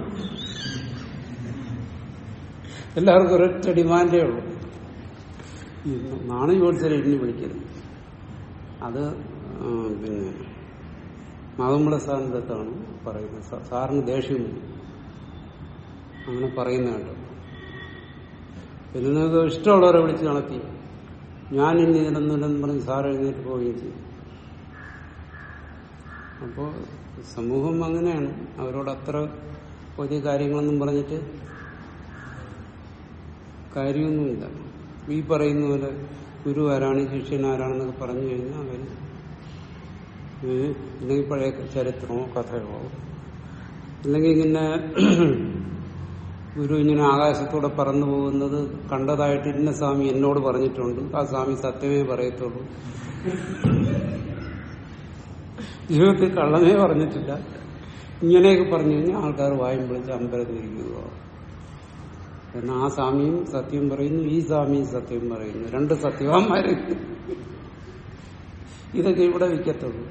എല്ലാവർക്കും ഒരൊറ്റ ഡിമാൻഡേ ഉള്ളൂ ഈ നാണയ ജോത്സരെ ഇനി വിളിക്കരുത് അത് ആ, പിന്നെ മാതമ്പള സാറിന്റെ അടുത്താണ് പറയുന്നത് സാ- സാറിന് ദേഷ്യം വരും. അങ്ങനെ പറയുന്ന കേട്ടോ പിന്നെ നിങ്ങൾക്ക് ഇഷ്ടമുള്ളവരെ വിളിച്ച് നടത്തി ഞാൻ ഇനി ഇതിലൊന്നുമില്ലെന്ന് പറഞ്ഞ് സാർ എഴുന്നേറ്റ് പോവുകയും ചെയ്യും അപ്പോൾ സമൂഹം അങ്ങനെയാണ് അവരോട് അത്ര വലിയ കാര്യങ്ങളൊന്നും പറഞ്ഞിട്ട് കാര്യമൊന്നുമില്ല ഈ പറയുന്ന പോലെ ഗുരു ആരാണ് ശിഷ്യൻ ആരാണെന്നൊക്കെ പറഞ്ഞു കഴിഞ്ഞാൽ അവർ ഇല്ലെങ്കിൽ പഴയ ചരിത്രമോ കഥയോ അല്ലെങ്കിൽ ഇങ്ങനെ ഗുരു ഇങ്ങനെ ആകാശത്തൂടെ പറന്നു പോകുന്നത് കണ്ടതായിട്ട് ഇന്ന സ്വാമി എന്നോട് പറഞ്ഞിട്ടുണ്ട് ആ സ്വാമി സത്യമേ പറയത്തുള്ളൂ ജീവിതത്തിൽ കള്ളമേ പറഞ്ഞിട്ടില്ല ഇങ്ങനെയൊക്കെ പറഞ്ഞു കഴിഞ്ഞാൽ ആൾക്കാർ വായും വിളിച്ച് അമ്പരത്തിരിക്കുക എന്നാൽ ആ സ്വാമിയും സത്യം പറയുന്നു ഈ സ്വാമിയും സത്യം പറയുന്നു രണ്ട് സത്യവാന്മാരെ ഇതൊക്കെ ഇവിടെ വിൽക്കത്തുള്ളൂ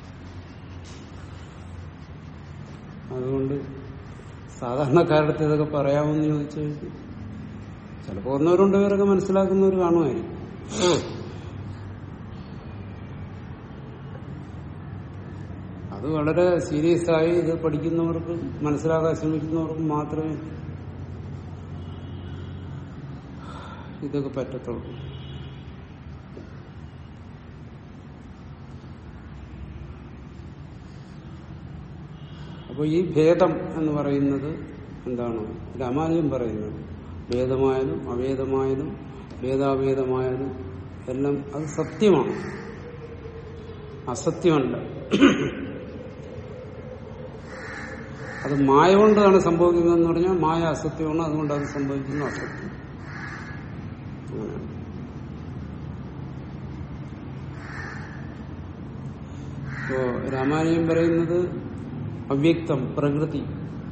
അതുകൊണ്ട് സാധാരണക്കാരുടെ അടുത്ത് ഇതൊക്കെ പറയാമെന്ന് ചോദിച്ചു കഴിഞ്ഞാൽ ചിലപ്പോ ഒന്നോ രണ്ടോ പേരൊക്കെ മനസ്സിലാക്കുന്നവർ കാണുമായിരിക്കും അത് വളരെ സീരിയസ് ആയി ഇത് പഠിക്കുന്നവർക്ക് മനസ്സിലാക്കാൻ ശ്രമിക്കുന്നവർക്ക് മാത്രമേ ഇതൊക്കെ പറ്റത്തുള്ളൂ അപ്പോൾ ഈ ഭേദം എന്ന് പറയുന്നത് എന്താണ് രാമാനുജൻ പറയുന്നത് ഭേദമായാലും അവേദമായാലും ഭേദാഭേദമായാലും എല്ലാം അത് സത്യമാണ് അസത്യമല്ല അത് മായ കൊണ്ടാണ് സംഭവിക്കുന്നതെന്ന് പറഞ്ഞാൽ മായ അസത്യമാണ് അതുകൊണ്ട് അത് സംഭവിക്കുന്നു അസത്യം അങ്ങനെയാണ് ഇപ്പോ രാമായണം പറയുന്നത് അവ്യക്തം പ്രകൃതി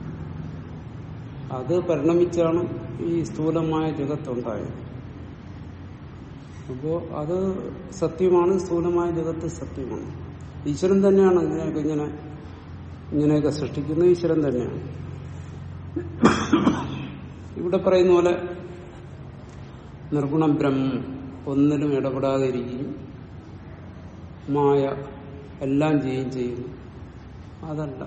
അത് പരിണമിച്ചാണ് ഈ സ്ഥൂലമായ ജഗത്തുണ്ടായത് അപ്പോ അത് സത്യമാണ് സ്ഥൂലമായ ജഗത്ത് സത്യമാണ് ഈശ്വരൻ തന്നെയാണ് ഇതിനെയൊക്കെ ഇങ്ങനെ ഇങ്ങനെയൊക്കെ സൃഷ്ടിക്കുന്നത് ഈശ്വരൻ തന്നെയാണ് ഇവിടെ പറയുന്ന പോലെ നിർഗുണം ബ്രഹ്മം ഒന്നിലും ഇടപെടാതെ ഇരിക്കുകയും മായ എല്ലാം ചെയ്യുകയും ചെയ്യുന്നു അതല്ല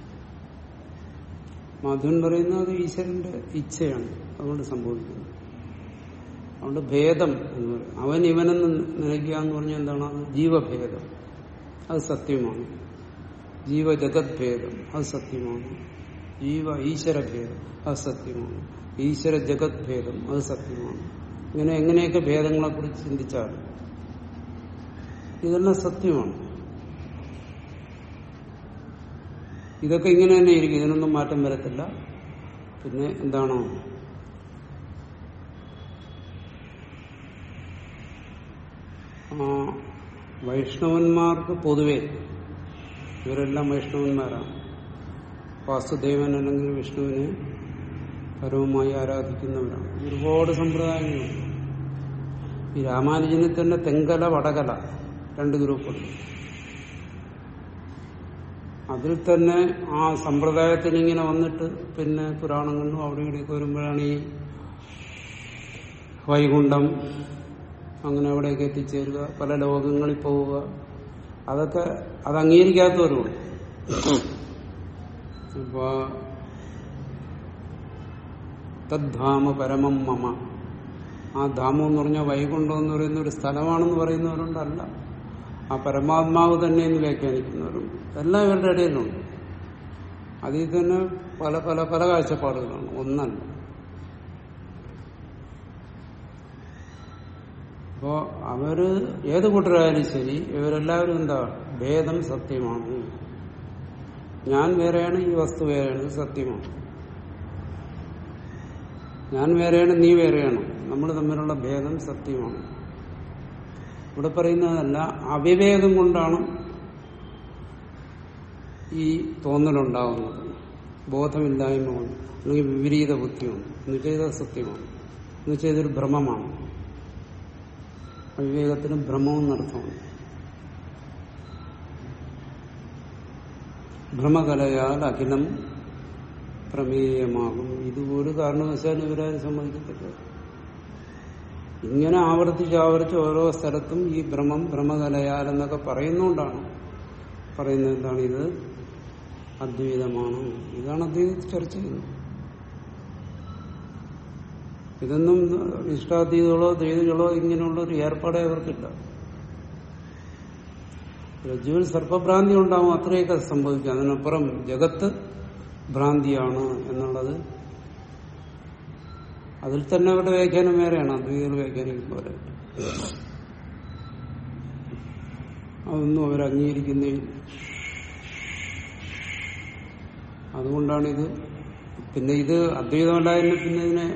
മധുൻ പറയുന്നത് അത് ഈശ്വരന്റെ ഇച്ഛയാണ് അതുകൊണ്ട് സംഭവിക്കുന്നത് അതുകൊണ്ട് ഭേദം എന്ന് പറയും അവൻ ഇവനെന്ന് നിലയ്ക്കുക എന്ന് പറഞ്ഞാൽ എന്താണ് അത് ജീവഭേദം അത് സത്യമാണ് ജീവജഗത് ഭേദം അത് സത്യമാണ് ജീവ ഈശ്വര ഭേദം അത് സത്യമാണ് ഈശ്വര ജഗത് ഭേദം അത് സത്യമാണ് ഇങ്ങനെ എങ്ങനെയൊക്കെ ഭേദങ്ങളെ കുറിച്ച് ചിന്തിച്ചാൽ ഇതെല്ലാം സത്യമാണ് ഇതൊക്കെ ഇങ്ങനെ തന്നെ ഇരിക്കും ഇതിനൊന്നും മാറ്റം വരത്തില്ല പിന്നെ എന്താണോ ആ വൈഷ്ണവന്മാർക്ക് പൊതുവെ ഇവരെല്ലാം വൈഷ്ണവന്മാരാണ് വാസുദേവൻ അല്ലെങ്കിൽ വിഷ്ണുവിനെ പരമമായി ആരാധിക്കുന്നവരാണ് ഒരുപാട് സമ്പ്രദായങ്ങളുണ്ട് ഈ രാമാനുജനെ തന്നെ തെങ്കല വടകല രണ്ട് ഗ്രൂപ്പുണ്ട് അതിൽ തന്നെ ആ സമ്പ്രദായത്തിൽ ഇങ്ങനെ വന്നിട്ട് പിന്നെ പുരാണങ്ങളിലും അവിടെ ഇവിടെയൊക്കെ വരുമ്പോഴാണ് ഈ വൈകുണ്ഠം അങ്ങനെ അവിടെയൊക്കെ എത്തിച്ചേരുക പല ലോകങ്ങളിൽ പോവുക അതൊക്കെ അത് അംഗീകരിക്കാത്തവരുണ്ട് ഇപ്പൊ തദ്ധാമ പരമം മമ ആ ധാമം എന്ന് പറഞ്ഞാൽ വൈകുണ്ഠം എന്ന് പറയുന്ന ഒരു സ്ഥലമാണെന്ന് പറയുന്നവരുണ്ടല്ല ആ പരമാത്മാവ് തന്നെ എന്ന് വ്യാഖ്യാനിക്കുന്നവരുണ്ട് എല്ലാം ഇവരുടെ ഇടയിലുണ്ട് അതിൽ തന്നെ പല പല പല കാഴ്ചപ്പാടുകളാണ് ഒന്നല്ല അപ്പോ അവര് ഏത് കൂട്ടരായാലും ശരി ഇവരെല്ലാവരും എന്താ ഭേദം സത്യമാണ് ഞാൻ വേറെയാണ് ഈ വസ്തു വേറെയാണ് ഇത് സത്യമാണ് ഞാൻ വേറെയാണ് നീ വേറെയാണ് നമ്മൾ തമ്മിലുള്ള ഭേദം സത്യമാണ് ഇവിടെ പറയുന്നതല്ല അവിവേകം കൊണ്ടാണ് ഈ തോന്നലുണ്ടാകുന്നത് ബോധമില്ലായ്മ കൊണ്ട് അല്ലെങ്കിൽ വിപരീത ബുദ്ധിയുണ്ട് എന്ന് ചെയ്ത സത്യമാണ് എന്ന് ചെയ്തൊരു ഭ്രമമാണ് അവിവേകത്തിന് ഭ്രമവും അർത്ഥമാണ് ഭ്രമകലയാൽ അഖിലം പ്രമേയമാകും ഇതുപോലെ കാരണവശാലും ഇവരാരും സമ്മതിക്കത്തില്ല ഇങ്ങനെ ആവർത്തിച്ച് ആവർത്തിച്ച് ഓരോ സ്ഥലത്തും ഈ ഭ്രമം ഭ്രമകലയാൽ എന്നൊക്കെ പറയുന്നുകൊണ്ടാണ് പറയുന്നത് എന്താണ് ഇത് അദ്വൈതമാണ് ഇതാണ് അദ്വൈതത്തിൽ ചർച്ച ചെയ്യുന്നത് ഇതൊന്നും ഇഷ്ടാദ്വൈതകളോ ദ്വൈതികളോ ഇങ്ങനെയുള്ള ഒരു ഏർപ്പാടേ അവർക്കില്ല രജ്ജുവിൽ സർപ്പഭ്രാന്തി ഉണ്ടാവും അത്രയൊക്കെ സംഭവിക്കും അതിനപ്പുറം ജഗത്ത് ഭ്രാന്തിയാണ് എന്നുള്ളത് അതിൽ തന്നെ അവരുടെ വ്യാഖ്യാനം വേറെയാണ് അദ്വൈതികൾ വ്യാഖ്യാനിക്കും പോലെ അതൊന്നും അവർ അംഗീകരിക്കുന്നില്ല അതുകൊണ്ടാണ് ഇത് പിന്നെ ഇത് അദ്വൈതമല്ലായിരുന്നു പിന്നെ ഇതിനെ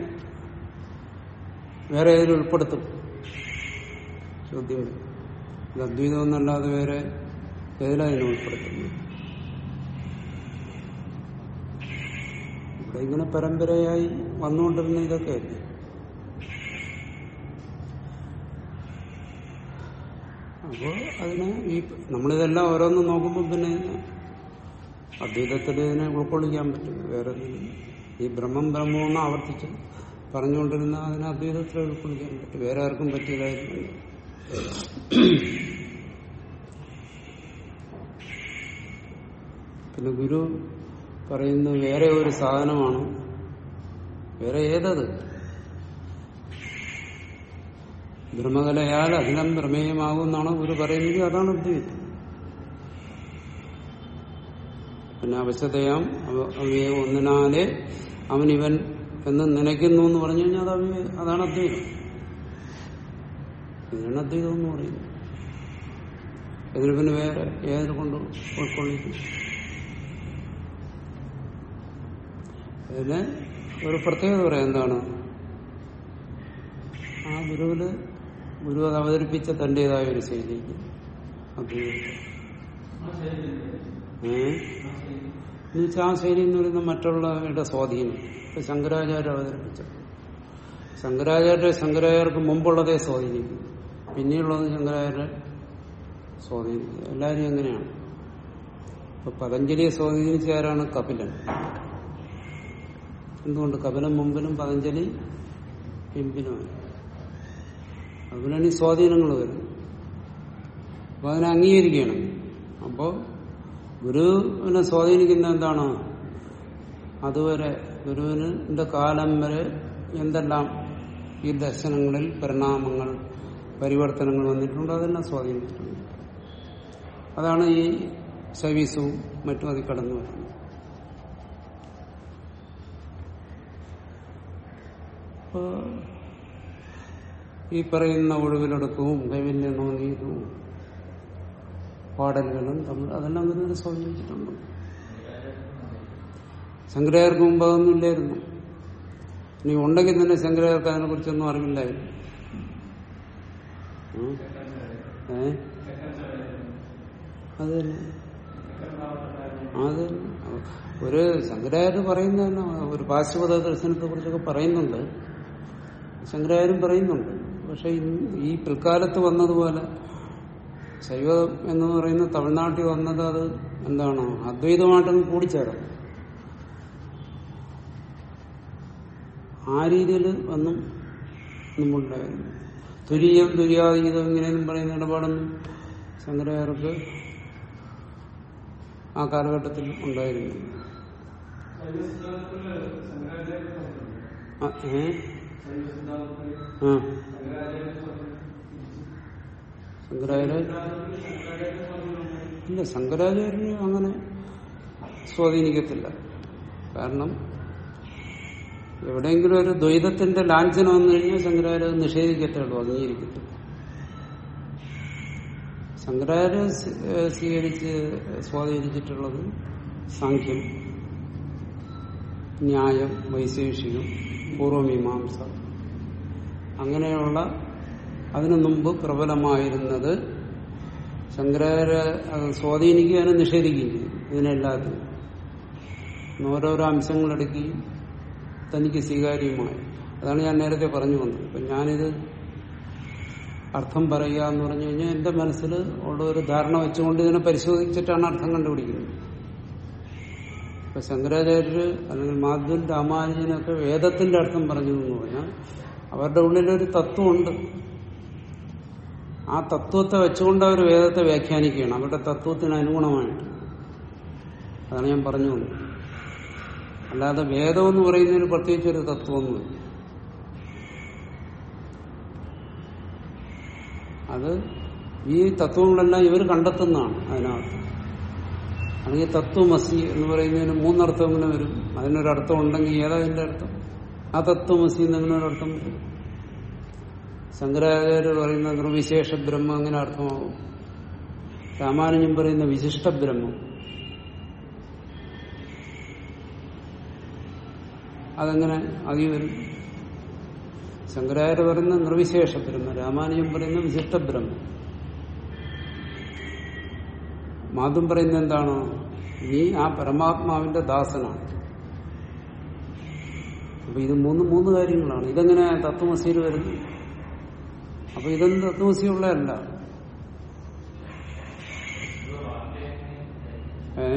വേറെ ഏതിലും ഉൾപ്പെടുത്തും ചോദ്യം ഇത് അദ്വൈതം എന്നല്ലാതെ വേറെ ഏതിലതിനെ ഉൾപ്പെടുത്തുന്നു ഇവിടെ ഇങ്ങനെ പരമ്പരയായി വന്നുകൊണ്ടിരുന്ന ഇതൊക്കെ അപ്പോൾ അതിന് ഈ നമ്മളിതെല്ലാം ഓരോന്നും നോക്കുമ്പോൾ പിന്നെ അദ്വൈതത്തിൽ ഇതിനെ ഉൾക്കൊള്ളിക്കാൻ പറ്റും വേറെ ഒന്നിനും. ഈ ബ്രഹ്മം ബ്രഹ്മമെന്ന് ആവർത്തിച്ച് പറഞ്ഞുകൊണ്ടിരുന്ന അതിനെ അദ്വൈതത്തിൽ ഉൾക്കൊള്ളിക്കാൻ പറ്റും വേറെ ആർക്കും പറ്റിയതായിരുന്നു പിന്നെ ഗുരു പറയുന്ന വേറെ ഒരു സാധനമാണ് വേറെ ഏതത് ബ്രഹ്മകലയാൽ അഖിലം പ്രമേയമാകും എന്നാണ് ഗുരു പറയുന്നത് അതാണ് അദ്വൈതം പിന്നെ അവശതയാം അവ- അവയെ ഒന്നിനാലെ അവൻ ഇവൻ എന്ന് നനയ്ക്കുന്നു എന്ന് പറഞ്ഞു കഴിഞ്ഞാൽ അത് അവയെ അതാണ് അദ്വൈതം ഇതിനാണ് അദ്വൈതം എന്ന് പറയുന്നത് ഇതിന് പിന്നെ വേറെ ഏതിനെ കൊണ്ട് ഉൾക്കൊള്ളിക്കും അതിന് ഒരു പ്രത്യേകത പറയാം എന്താണ് ആ ഗുരുവില് ഗുരു അത് അവതരിപ്പിച്ച തന്റേതായ ഒരു ശൈലിക്ക് അദ്വൈതത്തെ ഏഹ് എന്നുവെച്ചാൽ ആ ശൈലി എന്ന് പറയുന്ന മറ്റുള്ളവരുടെ സ്വാധീനം ഇപ്പൊ ശങ്കരാചാര്യ അവതരിപ്പിച്ച ശങ്കരാചാര്യ ശങ്കരാചാര്യർക്ക് മുമ്പുള്ളതേ സ്വാധീനിക്കും പിന്നെയുള്ളത് ശങ്കരാചാര്യ സ്വാധീനിക്കും എല്ലാവരും എങ്ങനെയാണ് ഇപ്പൊ പതഞ്ജലിയെ സ്വാധീനിച്ച ആരാണ് കപിലൻ എന്തുകൊണ്ട് കപിലൻ മുമ്പിലും പതഞ്ജലി പിമ്പിലുമാണ് അതിനാണ് ഈ സ്വാധീനങ്ങൾ വരുന്നത് അപ്പൊ അതിനെ അംഗീകരിക്കണം അപ്പോ ഗുരുവിനെ സ്വാധീനിക്കുന്ന എന്താണ് അതുവരെ ഗുരുവിന്റെ കാലം വരെ എന്തെല്ലാം ഈ ദർശനങ്ങളിൽ പരിണാമങ്ങൾ പരിവർത്തനങ്ങൾ വന്നിട്ടുണ്ട് അതെല്ലാം സ്വാധീനിച്ചിട്ടുണ്ട് അതാണ് ഈ സവീസവും മറ്റും അതിൽ കടന്നു വരുന്നത് അപ്പോ ഈ പറയുന്ന ഒഴിവിലടക്കവും കൈവല്യനോനീതും പാടലുകളും തമ്മിൽ അതെല്ലാം ഗുരുവിനെ സ്വാധീനിച്ചിട്ടുണ്ട് ശങ്കരാചാര്യർക്ക് മുമ്പ് അതൊന്നും ഇല്ലായിരുന്നു ഇനി ഉണ്ടെങ്കിൽ തന്നെ ശങ്കരാചാര്യർക്ക് അതിനെ കുറിച്ചൊന്നും അറിവില്ലായിരുന്നു ഉം. ഏ അത് തന്നെ അത് തന്നെ. ഒരു ശങ്കരാചാര്യ പറയുന്ന തന്നെ ഒരു പാശ്ചിപത ദർശനത്തെ കുറിച്ചൊക്കെ പറയുന്നുണ്ട് ശങ്കരാചാര്യം പറയുന്നുണ്ട് പക്ഷെ ഇന്ന് ഈ പിൽക്കാലത്ത് വന്നതുപോലെ ശൈവം എന്ന് പറയുന്ന തമിഴ്നാട്ടിൽ വന്നത് അത് എന്താണ് അദ്വൈതമായിട്ടങ്ങ് കൂടിച്ചേരാം ആ രീതിയിൽ ഒന്നും മുമ്പുണ്ടായിരുന്നു തുരീയം തുര്യാതീതം ഇങ്ങനെയൊന്നും പറയുന്ന ഇടപാടൊന്നും ശങ്കരാചാര്യർക്ക് ആ കാലഘട്ടത്തിൽ ഉണ്ടായിരുന്നു ആ, ഏ? ആ. ശങ്കരാചാര്യ ഇല്ല ശങ്കരാചാര്യനെ അങ്ങനെ സ്വാധീനിക്കത്തില്ല കാരണം എവിടെയെങ്കിലും ഒരു ദ്വൈതത്തിന്റെ ലാഞ്ചനം വന്നു കഴിഞ്ഞാൽ ശങ്കരാചാര്യ അത് നിഷേധിക്കത്തേ ഉള്ളൂ അംഗീകരിക്കത്തില്ല ശങ്കരാചാര്യ സ്വീ- ഏഹ് സ്വീകരിച്ച് സ്വാധീനിച്ചിട്ടുള്ളത് സാഖ്യം ന്യായം വൈശേഷികം പൂർവമീമാംസ അങ്ങനെയുള്ള അതിനു മുമ്പ് പ്രബലമായിരുന്നത് ശങ്കരാചാര്യ അത് സ്വാധീനിക്കുകയും അതിനെ നിഷേധിക്കുകയും ചെയ്യും ഇതിനെല്ലാത്തിനും ഓരോരോ അംശങ്ങളെടുക്കുകയും തനിക്ക് സ്വീകാര്യമായി അതാണ് ഞാൻ നേരത്തെ പറഞ്ഞു വന്നത് ഇപ്പൊ ഞാനിത് അർത്ഥം പറയുക എന്ന് പറഞ്ഞു കഴിഞ്ഞാൽ എന്റെ മനസ്സിൽ ഉള്ള ഒരു ധാരണ വെച്ചുകൊണ്ട് ഇതിനെ പരിശോധിച്ചിട്ടാണ് അർത്ഥം കണ്ടുപിടിക്കുന്നത് ഇപ്പൊ ശങ്കരാചാര്യര് അല്ലെങ്കിൽ മാധവൻ രാമാനുജനൊക്കെ വേദത്തിന്റെ അർത്ഥം പറഞ്ഞു എന്ന് പറഞ്ഞാൽ അവരുടെ ഉള്ളിലൊരു തത്വമുണ്ട് ആ തത്വത്തെ വെച്ചുകൊണ്ട് അവർ വേദത്തെ വ്യാഖ്യാനിക്കുകയാണ് അവരുടെ തത്വത്തിന് അനുഗുണമായിട്ട് അതാണ് ഞാൻ പറഞ്ഞു വന്നത് അല്ലാതെ വേദം എന്ന് പറയുന്നതിന് പ്രത്യേകിച്ച് ഒരു തത്വമൊന്നുമില്ല അത് ഈ തത്വങ്ങളെല്ലാം ഇവർ കണ്ടെത്തുന്നതാണ് അതിനകത്ത് അല്ലെങ്കിൽ തത്വമസി എന്ന് പറയുന്നതിന് മൂന്നർത്ഥം ഇങ്ങനെ വരും അതിനൊരർത്ഥം ഉണ്ടെങ്കിൽ ഏതാ അതിന്റെ അർത്ഥം ആ തത്വമസി എന്നങ്ങനെ ഒരർത്ഥം വരും ശങ്കരാചാര്യർ പറയുന്ന നിർവിശേഷ ബ്രഹ്മം അങ്ങനെ അർത്ഥമാവും രാമാനുജൻ പറയുന്ന വിശിഷ്ട ബ്രഹ്മം അതെങ്ങനെ അതി വരും ശങ്കരാചാര്യ പറയുന്ന നിർവിശേഷ ബ്രഹ്മം രാമാനുജൻ പറയുന്ന വിശിഷ്ട ബ്രഹ്മം മാധും പറയുന്ന എന്താണ് നീ ആ പരമാത്മാവിന്റെ ദാസനാണ് അപ്പൊ ഇത് മൂന്ന് മൂന്ന് കാര്യങ്ങളാണ് ഇതെങ്ങനെ തത്വമസിയിൽ വരുന്നു അപ്പൊ ഇതൊന്നും തത്വമസിയുള്ളതല്ല ഏ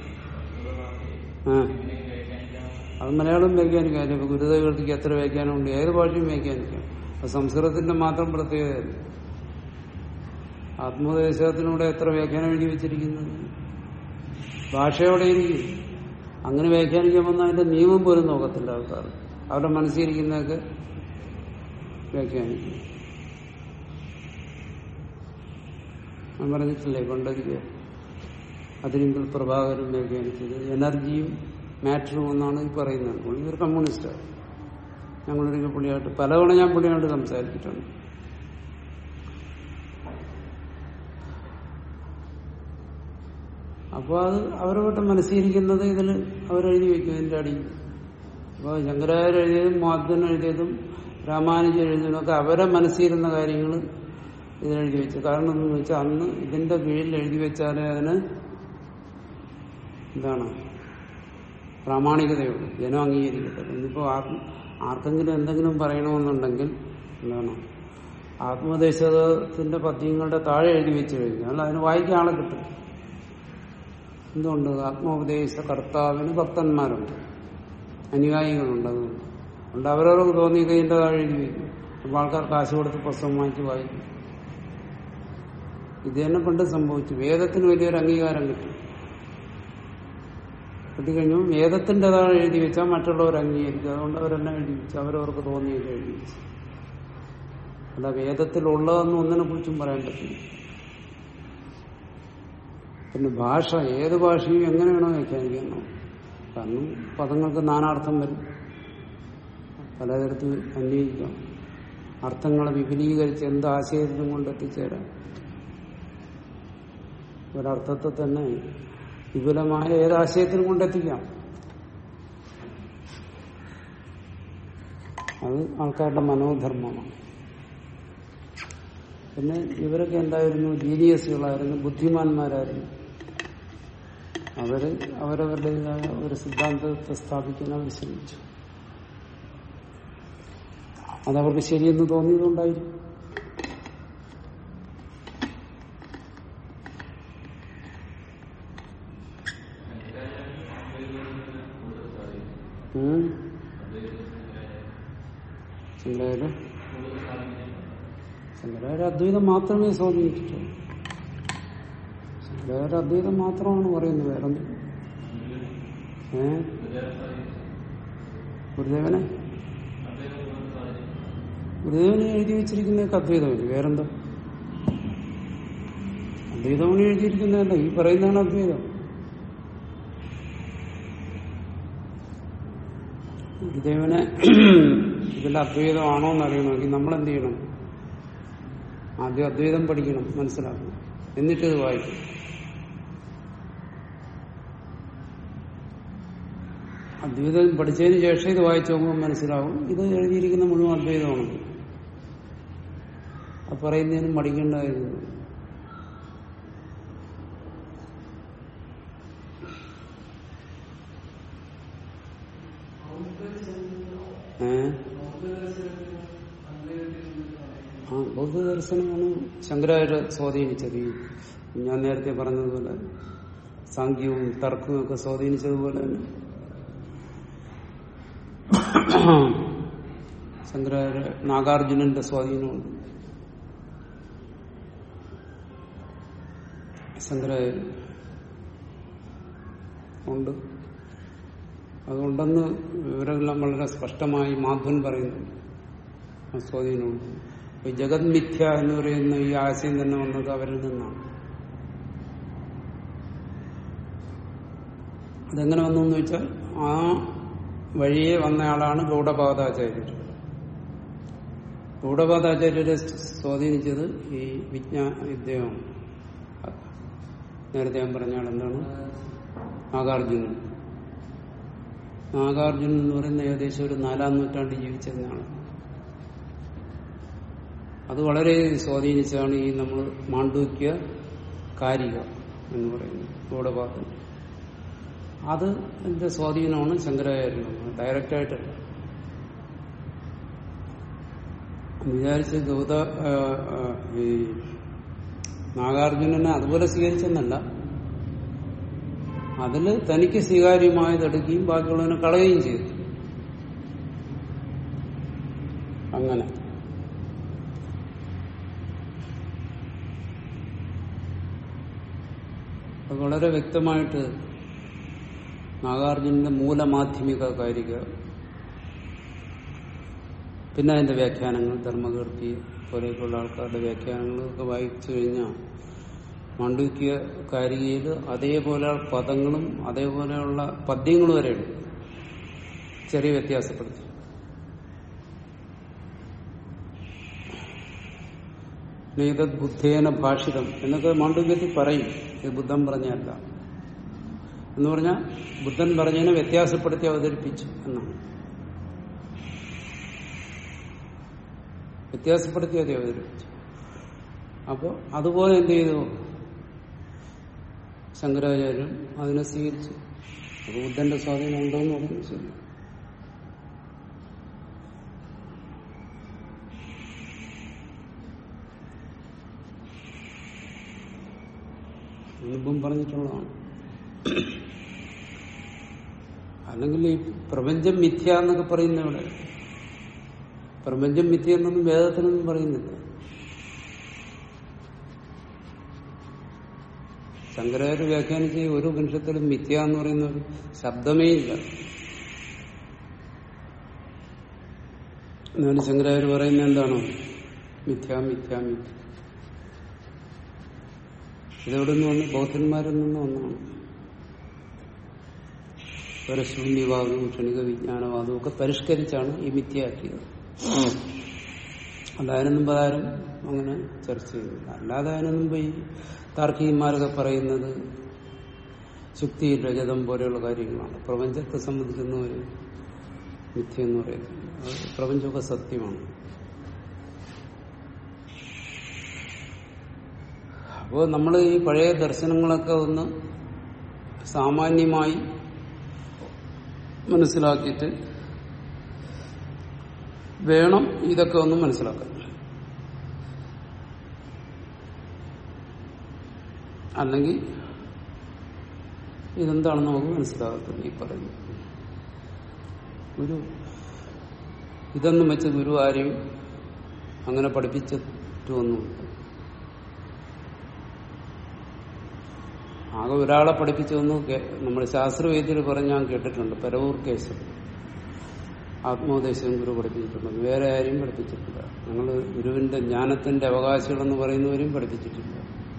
ആ അത് മലയാളം വ്യാഖ്യാനിക്കാം ഇപ്പൊ ഗുരുദേവർക്ക് എത്ര വ്യാഖ്യാനമുണ്ട് ഏത് ഭാഷയും വ്യാഖ്യാനിക്കാം അപ്പൊ സംസ്കൃതത്തിന്റെ മാത്രം പ്രത്യേകതയല്ല ആത്മോപദേശത്തിലൂടെ എത്ര വ്യാഖ്യാനം എഴുതി വെച്ചിരിക്കുന്നത് ഭാഷയോടെ ഇരിക്കും അങ്ങനെ വ്യാഖ്യാനിക്കാൻ വന്നാൽ അതിന്റെ നിയമം പോലും നോക്കത്തില്ല ആൾക്കാർ അവരുടെ മനസ്സിലിരിക്കുന്നതൊക്കെ വ്യാഖ്യാനിക്കും ഞാൻ പറഞ്ഞിട്ടില്ലേ പണ്ടൊരിക്കൽ അതിനെങ്കിൽ പ്രഭാകരൻ വ്യാഖ്യാനിച്ചത് എനർജിയും മാറ്ററും എന്നാണ് ഈ പറയുന്നത് പുള്ളി ഒരു കമ്മ്യൂണിസ്റ്റാണ് ഞങ്ങളൊരിക്കൽ പുള്ളിയായിട്ട് പലതവണ ഞാൻ പുള്ളിയായിട്ട് സംസാരിച്ചിട്ടുണ്ട് അപ്പോൾ അത് അവരവരുടെ മനസ്സിലിരിക്കുന്നത് ഇതിൽ അവരെഴുതി വെക്കും ഇതിന്റെ അടിയിൽ അപ്പോൾ ശങ്കരാചാര്യ എഴുതിയതും മാധവൻ എഴുതിയതും രാമാനുജൻ എഴുതിയതൊക്കെ അവരെ മനസ്സിലിരുന്ന കാര്യങ്ങൾ ഇതിലെഴുതി വെച്ചു കാരണം എന്ന് വെച്ചാൽ അന്ന് ഇതിന്റെ കീഴിൽ എഴുതി വെച്ചാലേ അതിന് എന്താണ് പ്രാമാണികതയുള്ളൂ ജനം അംഗീകരിക്കത്തില്ല ഇന്നിപ്പോൾ ആർക്കെങ്കിലും എന്തെങ്കിലും പറയണമെന്നുണ്ടെങ്കിൽ എന്താണ് ആത്മദേശത്തിന്റെ പദ്യങ്ങളുടെ താഴെ എഴുതി വെച്ച് കഴിഞ്ഞാൽ അതിന് വായിക്കാൻ ആളെ കിട്ടും എന്തുകൊണ്ട് ആത്മോപദേശ കർത്താവിന് ഭക്തന്മാരുണ്ട് അനുയായികളുണ്ട് അതുകൊണ്ട് അതുകൊണ്ട് അവരവർക്ക് തോന്നിയത് ഇതിന്റെ താഴെ എഴുതി വയ്ക്കും അപ്പൊ ആൾക്കാർ കാശ് കൊടുത്ത് പുസ്തകം വാങ്ങിച്ച് വായിക്കും ഇത് തന്നെ പണ്ട് സംഭവിച്ചു വേദത്തിന് വലിയൊരു അംഗീകാരം കിട്ടും കിട്ടിക്കഴിഞ്ഞു വേദത്തിന്റെ താഴെ എഴുതി വെച്ചാൽ മറ്റുള്ളവർ അംഗീകരിക്കും അതുകൊണ്ട് അവരെല്ലാം എഴുതി വെച്ചു അവരവർക്ക് തോന്നിയത് എഴുതി വെച്ചു അല്ല വേദത്തിലുള്ളതെന്ന് ഒന്നിനെ കുറിച്ചും പറയാൻ പറ്റില്ല പിന്നെ ഭാഷ ഏത് ഭാഷയും എങ്ങനെ വേണോ വ്യാഖ്യാനിക്കണം കാരണം പദങ്ങൾക്ക് നാനാർത്ഥം വരും പലതരത്തിൽ അന്വയിക്കാം അർത്ഥങ്ങളെ വിപുലീകരിച്ച് എന്ത് ആശയത്തിനും കൊണ്ട് എത്തിച്ചേരാം ഒരർത്ഥത്തെ തന്നെ വിപുലമായ ഏതാശയത്തിനും കൊണ്ടെത്തിക്കാം അത് ആൾക്കാരുടെ മനോധർമ്മമാണ് പിന്നെ ഇവരൊക്കെ എന്തായിരുന്നു ജീനിയസുകളായിരുന്നു ബുദ്ധിമാന്മാരായിരുന്നു അവര് അവരവരുടേതായ ഒരു സിദ്ധാന്തത്തെ സ്ഥാപിക്കാൻ അവർ ശ്രമിച്ചു അതവർക്ക് ശരിയെന്ന് തോന്നിയതുകൊണ്ടായിരിക്കും ഉം. ശങ്കരാചാര്യ ശങ്കരാചാര്യ അദ്വൈതം മാത്രമേ സ്വാധീനിച്ചിട്ടുള്ളൂ ശങ്കരാചാര്യ അദ്വൈതം മാത്രമാണ് പറയുന്നത് വേറെ ഏ ഗുരുദേവനെ ഗുരുദേവനെ എഴുതി വെച്ചിരിക്കുന്നതൊക്കെ അദ്വൈതമല്ലേ വേറെന്താ അദ്വൈതമാണ് എഴുതിയിരിക്കുന്നതല്ല ഈ പറയുന്നതാണ് അദ്വൈതം ഗുരുദേവനെ ഇതിന്റെ അദ്വൈതമാണോ എന്ന് അറിയണമെങ്കിൽ നമ്മൾ എന്ത് ചെയ്യണം ആദ്യം അദ്വൈതം പഠിക്കണം മനസ്സിലാക്കണം എന്നിട്ട് ഇത് വായിക്കും അദ്വൈതം പഠിച്ചതിന് ശേഷം ഇത് വായിച്ചു നോക്കുമ്പോൾ മനസ്സിലാവും ഇത് എഴുതിയിരിക്കുന്ന മുഴുവൻ അദ്വൈതമാണ് അത് പറയുന്നതിനും മടിക്കേണ്ടതായിരുന്നു ഏ ആ ബൗദ്ധദർശനമാണ് ശങ്കരാചാര്യ സ്വാധീനിച്ചത് ഈ ഞാൻ നേരത്തെ പറഞ്ഞതുപോലെ സാങ്കേവും തർക്കവും ഒക്കെ സ്വാധീനിച്ചതുപോലെ തന്നെ ശങ്കരാചാര്യ നാഗാർജുനന്റെ സ്വാധീനമുണ്ട് ശങ്കരാചാര്യ ഉണ്ട് അതുകൊണ്ടെന്ന് വിവരമെല്ലാം വളരെ സ്പഷ്ടമായി മാധവൻ പറയുന്നു ആ സ്വാധീനമുണ്ട് അപ്പൊ ജഗത് മിഥ്യ എന്ന് പറയുന്ന ഈ ആശയം തന്നെ വന്നത് അവരിൽ നിന്നാണ് അതെങ്ങനെ വന്നു എന്ന് വെച്ചാൽ ആ വഴിയെ വന്നയാളാണ് ഗൗഡപാദാചാര്യർ ഗൗഡപാദാചാര്യരെ സ്വാധീനിച്ചത് ഈ വിജ്ഞാന ഇദ്ദേഹമാണ് നേരത്തെ ഞാൻ പറഞ്ഞ ആളെന്താണ് നാഗാർജുനൻ നാഗാർജുനൻ എന്ന് പറയുന്ന ഏകദേശം ഒരു നാലാം നൂറ്റാണ്ട് ജീവിച്ചിരുന്നതാണ് അത് വളരെ സ്വാധീനിച്ചാണ് ഈ നമ്മൾ മാണ്ഡൂക്യ കാരിക എന്ന് പറയുന്നത് ഗൗഡപാദൻ അത് എന്റെ സ്വാധീനമാണ് ശങ്കരാചാര്യനുള്ളത് ഡയറക്റ്റായിട്ടല്ല വിചാരിച്ച് ഗൗത ആ, ആ, ഈ നാഗാർജുനനെ അതുപോലെ സ്വീകരിച്ചെന്നല്ല അതില് തനിക്ക് സ്വീകാര്യമായത് എടുക്കുകയും ബാക്കിയുള്ളതിനെ കളയുകയും ചെയ്തു അങ്ങനെ അത് വളരെ വ്യക്തമായിട്ട് നാഗാർജുനന്റെ മൂലമാധ്യമിക കാരിക പിന്നെ അതിന്റെ വ്യാഖ്യാനങ്ങൾ ധർമ്മകീർത്തി പോലെയൊക്കെയുള്ള ആൾക്കാരുടെ വ്യാഖ്യാനങ്ങളൊക്കെ വായിച്ചു കഴിഞ്ഞാൽ മാണ്ഡൂക്യ കാരികയിൽ അതേപോലെ പദങ്ങളും അതേപോലെയുള്ള പദ്യങ്ങളും വരെയുണ്ട് ചെറിയ വ്യത്യാസപ്പെടുത്തി നേതത് ബുദ്ധേന ഭാഷിതം എന്നൊക്കെ മാണ്ഡൂക്യത്തിൽ പറയും ഇത് ബുദ്ധൻ പറഞ്ഞല്ല എന്ന് പറഞ്ഞാൽ ബുദ്ധൻ പറഞ്ഞതിനെ വ്യത്യാസപ്പെടുത്തി അവതരിപ്പിച്ചു എന്നാണ് വ്യത്യാസപ്പെടുത്തി അത് അവതരിപ്പിച്ചു അപ്പോൾ അതുപോലെ എന്ത് ചെയ്തു ശങ്കരാചാര്യൻ അതിനെ സ്വീകരിച്ചു അപ്പൊ ബുദ്ധന്റെ സ്വാധീനം ഉണ്ടോന്ന് പറഞ്ഞു ശരി മുൻപും പറഞ്ഞിട്ടുള്ളതാണ് അല്ലെങ്കിൽ ഈ പ്രപഞ്ചം മിഥ്യ എന്നൊക്കെ പറയുന്ന ഇവിടെ പ്രപഞ്ചം മിഥ്യ എന്നൊന്നും വേദത്തിനൊന്നും പറയുന്നില്ല ശങ്കരാചാര്യ വ്യാഖ്യാനിച്ച് ഒരു ഉപനിഷത്തിലും മിഥ്യ എന്ന് പറയുന്ന ഒരു ശബ്ദമേ ഇല്ല എന്നാലും ശങ്കരാചാര്യ പറയുന്നത് എന്താണ് മിഥ്യ മിഥ്യ മിഥ്യ ഇതെവിടെ നിന്ന് വന്നു ബൗദ്ധന്മാരിൽ നിന്ന് വന്നതാണ് പരശൂന്യവാദവും ക്ഷണിക വിജ്ഞാനവാദവും ഒക്കെ പരിഷ്കരിച്ചാണ് ഈ മിഥ്യയാക്കിയത് അല്ല അതിനു മുമ്പ് ആരും അങ്ങനെ ചർച്ച ചെയ്യുന്നില്ല അല്ലാതെ അതിനു മുമ്പ് ഈ താർക്കികന്മാരൊക്കെ പറയുന്നത് ശുക്തി രജതം പോലെയുള്ള കാര്യങ്ങളാണ് പ്രപഞ്ചത്തെ സംബന്ധിക്കുന്ന ഒരു മിഥ്യ എന്ന് പറയുന്നത് അത് പ്രപഞ്ചമൊക്കെ സത്യമാണ് അപ്പോൾ നമ്മൾ ഈ പഴയ ദർശനങ്ങളൊക്കെ ഒന്ന് സാമാന്യമായി മനസ്സിലാക്കിയിട്ട് വേണം ഇതൊക്കെ ഒന്ന് മനസ്സിലാക്കാൻ അല്ലെങ്കിൽ ഇതെന്താണെന്ന് നമുക്ക് മനസ്സിലാകത്തില്ല ഈ പറയുന്നത് ഗുരു ഇതൊന്നും വെച്ച് ഗുരു ആരെയും അങ്ങനെ പഠിപ്പിച്ചിട്ടൊന്നുമില്ല ആകെ ഒരാളെ പഠിപ്പിച്ചൊന്ന് നമ്മുടെ ശാസ്ത്രവേദ്യർ പറഞ്ഞ് ഞാൻ കേട്ടിട്ടുണ്ട് പരവൂർ കേസ് ആത്മോപദേശം ഗുരു പഠിപ്പിച്ചിട്ടുണ്ട് വേറെ ആരെയും പഠിപ്പിച്ചിട്ടില്ല ഞങ്ങൾ ഗുരുവിന്റെ ജ്ഞാനത്തിന്റെ അവകാശികളെന്ന് പറയുന്നവരെയും പഠിപ്പിച്ചിട്ടില്ല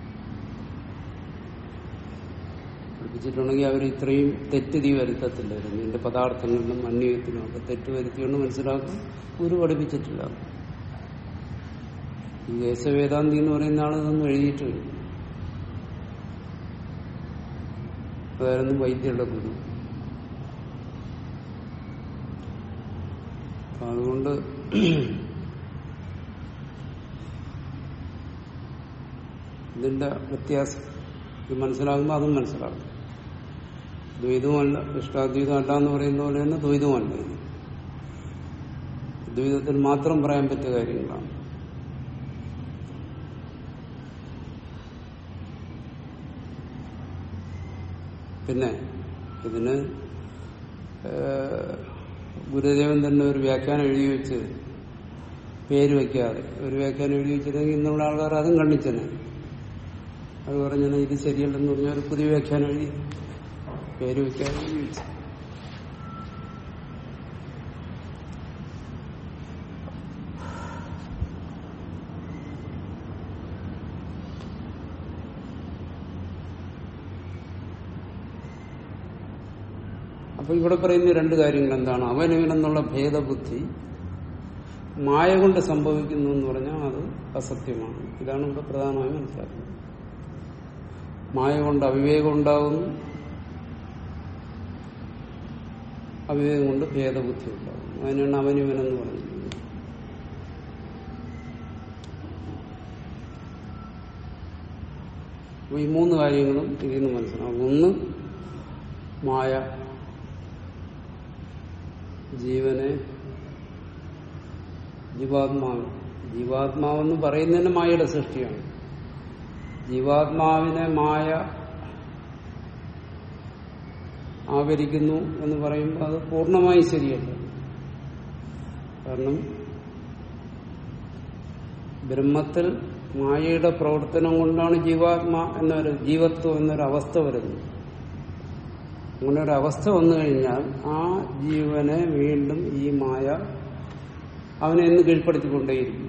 പഠിപ്പിച്ചിട്ടുണ്ടെങ്കിൽ അവർ ഇത്രയും തെറ്റുതി വരുത്തത്തില്ലായിരുന്നു ഇതിന്റെ പദാർത്ഥങ്ങളിലും അന്വയത്തിലും ഒക്കെ തെറ്റ് വരുത്തിക്കൊണ്ട് മനസ്സിലാക്കും ഗുരു പഠിപ്പിച്ചിട്ടില്ല ഈ ദേശവേദാന്തി എന്ന് പറയുന്ന ആൾ ഇതൊന്നും എഴുതിയിട്ടില്ല അതായിരുന്നു വൈദ്യരുടെ ഗുരു അപ്പൊ അതുകൊണ്ട് ഇതിന്റെ വ്യത്യാസം ഇത് മനസ്സിലാകുമ്പോൾ അതും മനസ്സിലാകും ദ്വൈതവുമല്ല ഇഷ്ടാദ്വൈതം അല്ല എന്ന് പറയുന്ന പോലെ തന്നെ ദ്വൈതവുമല്ല ഇത് ദ്വൈതത്തിൽ മാത്രം പറയാൻ പറ്റിയ കാര്യങ്ങളാണ് പിന്നെ ഇതിന് ഗുരുദേവൻ തന്നെ ഒരു വ്യാഖ്യാനം എഴുതി വെച്ച് പേര് വയ്ക്കാതെ ഒരു വ്യാഖ്യാനം എഴുതി വെച്ചിരുന്നെങ്കിൽ ഇന്നുള്ള ആൾക്കാർ അതും കണ്ണിച്ചെന്നെ അത് പറഞ്ഞാൽ ഇത് ശരിയല്ലെന്ന് പറഞ്ഞാൽ ഒരു പുതിയ വ്യാഖ്യാനം എഴുതി പേര് വയ്ക്കാതെ എഴുതി വെച്ചു അപ്പൊ ഇവിടെ പറയുന്ന രണ്ട് കാര്യങ്ങൾ എന്താണ് അവനവനെന്നുള്ള ഭേദബുദ്ധി മായ കൊണ്ട് സംഭവിക്കുന്നു എന്ന് പറഞ്ഞാൽ അത് അസത്യമാണ് ഇതാണ് ഇവിടെ പ്രധാനമായും മനസ്സിലാക്കുന്നത് മായ കൊണ്ട് അവിവേകം ഉണ്ടാകുന്നു അവിവേകം കൊണ്ട് ഭേദബുദ്ധി ഉണ്ടാകുന്നു അതിനാണ് അവനിവനെന്ന് പറഞ്ഞിരിക്കുന്നത് അപ്പൊ ഈ മൂന്ന് കാര്യങ്ങളും ഇതിൽ നിന്ന് മനസ്സിലാവും ഒന്ന് മായ ജീവനെ ജീവാത്മാവ് ജീവാത്മാവെന്ന് പറയുന്നതിന് മായയുടെ സൃഷ്ടിയാണ് ജീവാത്മാവിനെ മായ ആവരിക്കുന്നു എന്ന് പറയുമ്പോൾ അത് പൂർണ്ണമായി ശരിയല്ല കാരണം ബ്രഹ്മത്തിൽ മായയുടെ പ്രവർത്തനം കൊണ്ടാണ് ജീവാത്മാ എന്നൊരു ജീവത്വം എന്നൊരു അവസ്ഥ വരുന്നത് അങ്ങനെ ഒരു അവസ്ഥ വന്നു കഴിഞ്ഞാൽ ആ ജീവനെ വീണ്ടും ഈ മായ അവനെ എന്ന് കീഴ്പ്പെടുത്തിക്കൊണ്ടേയിരിക്കും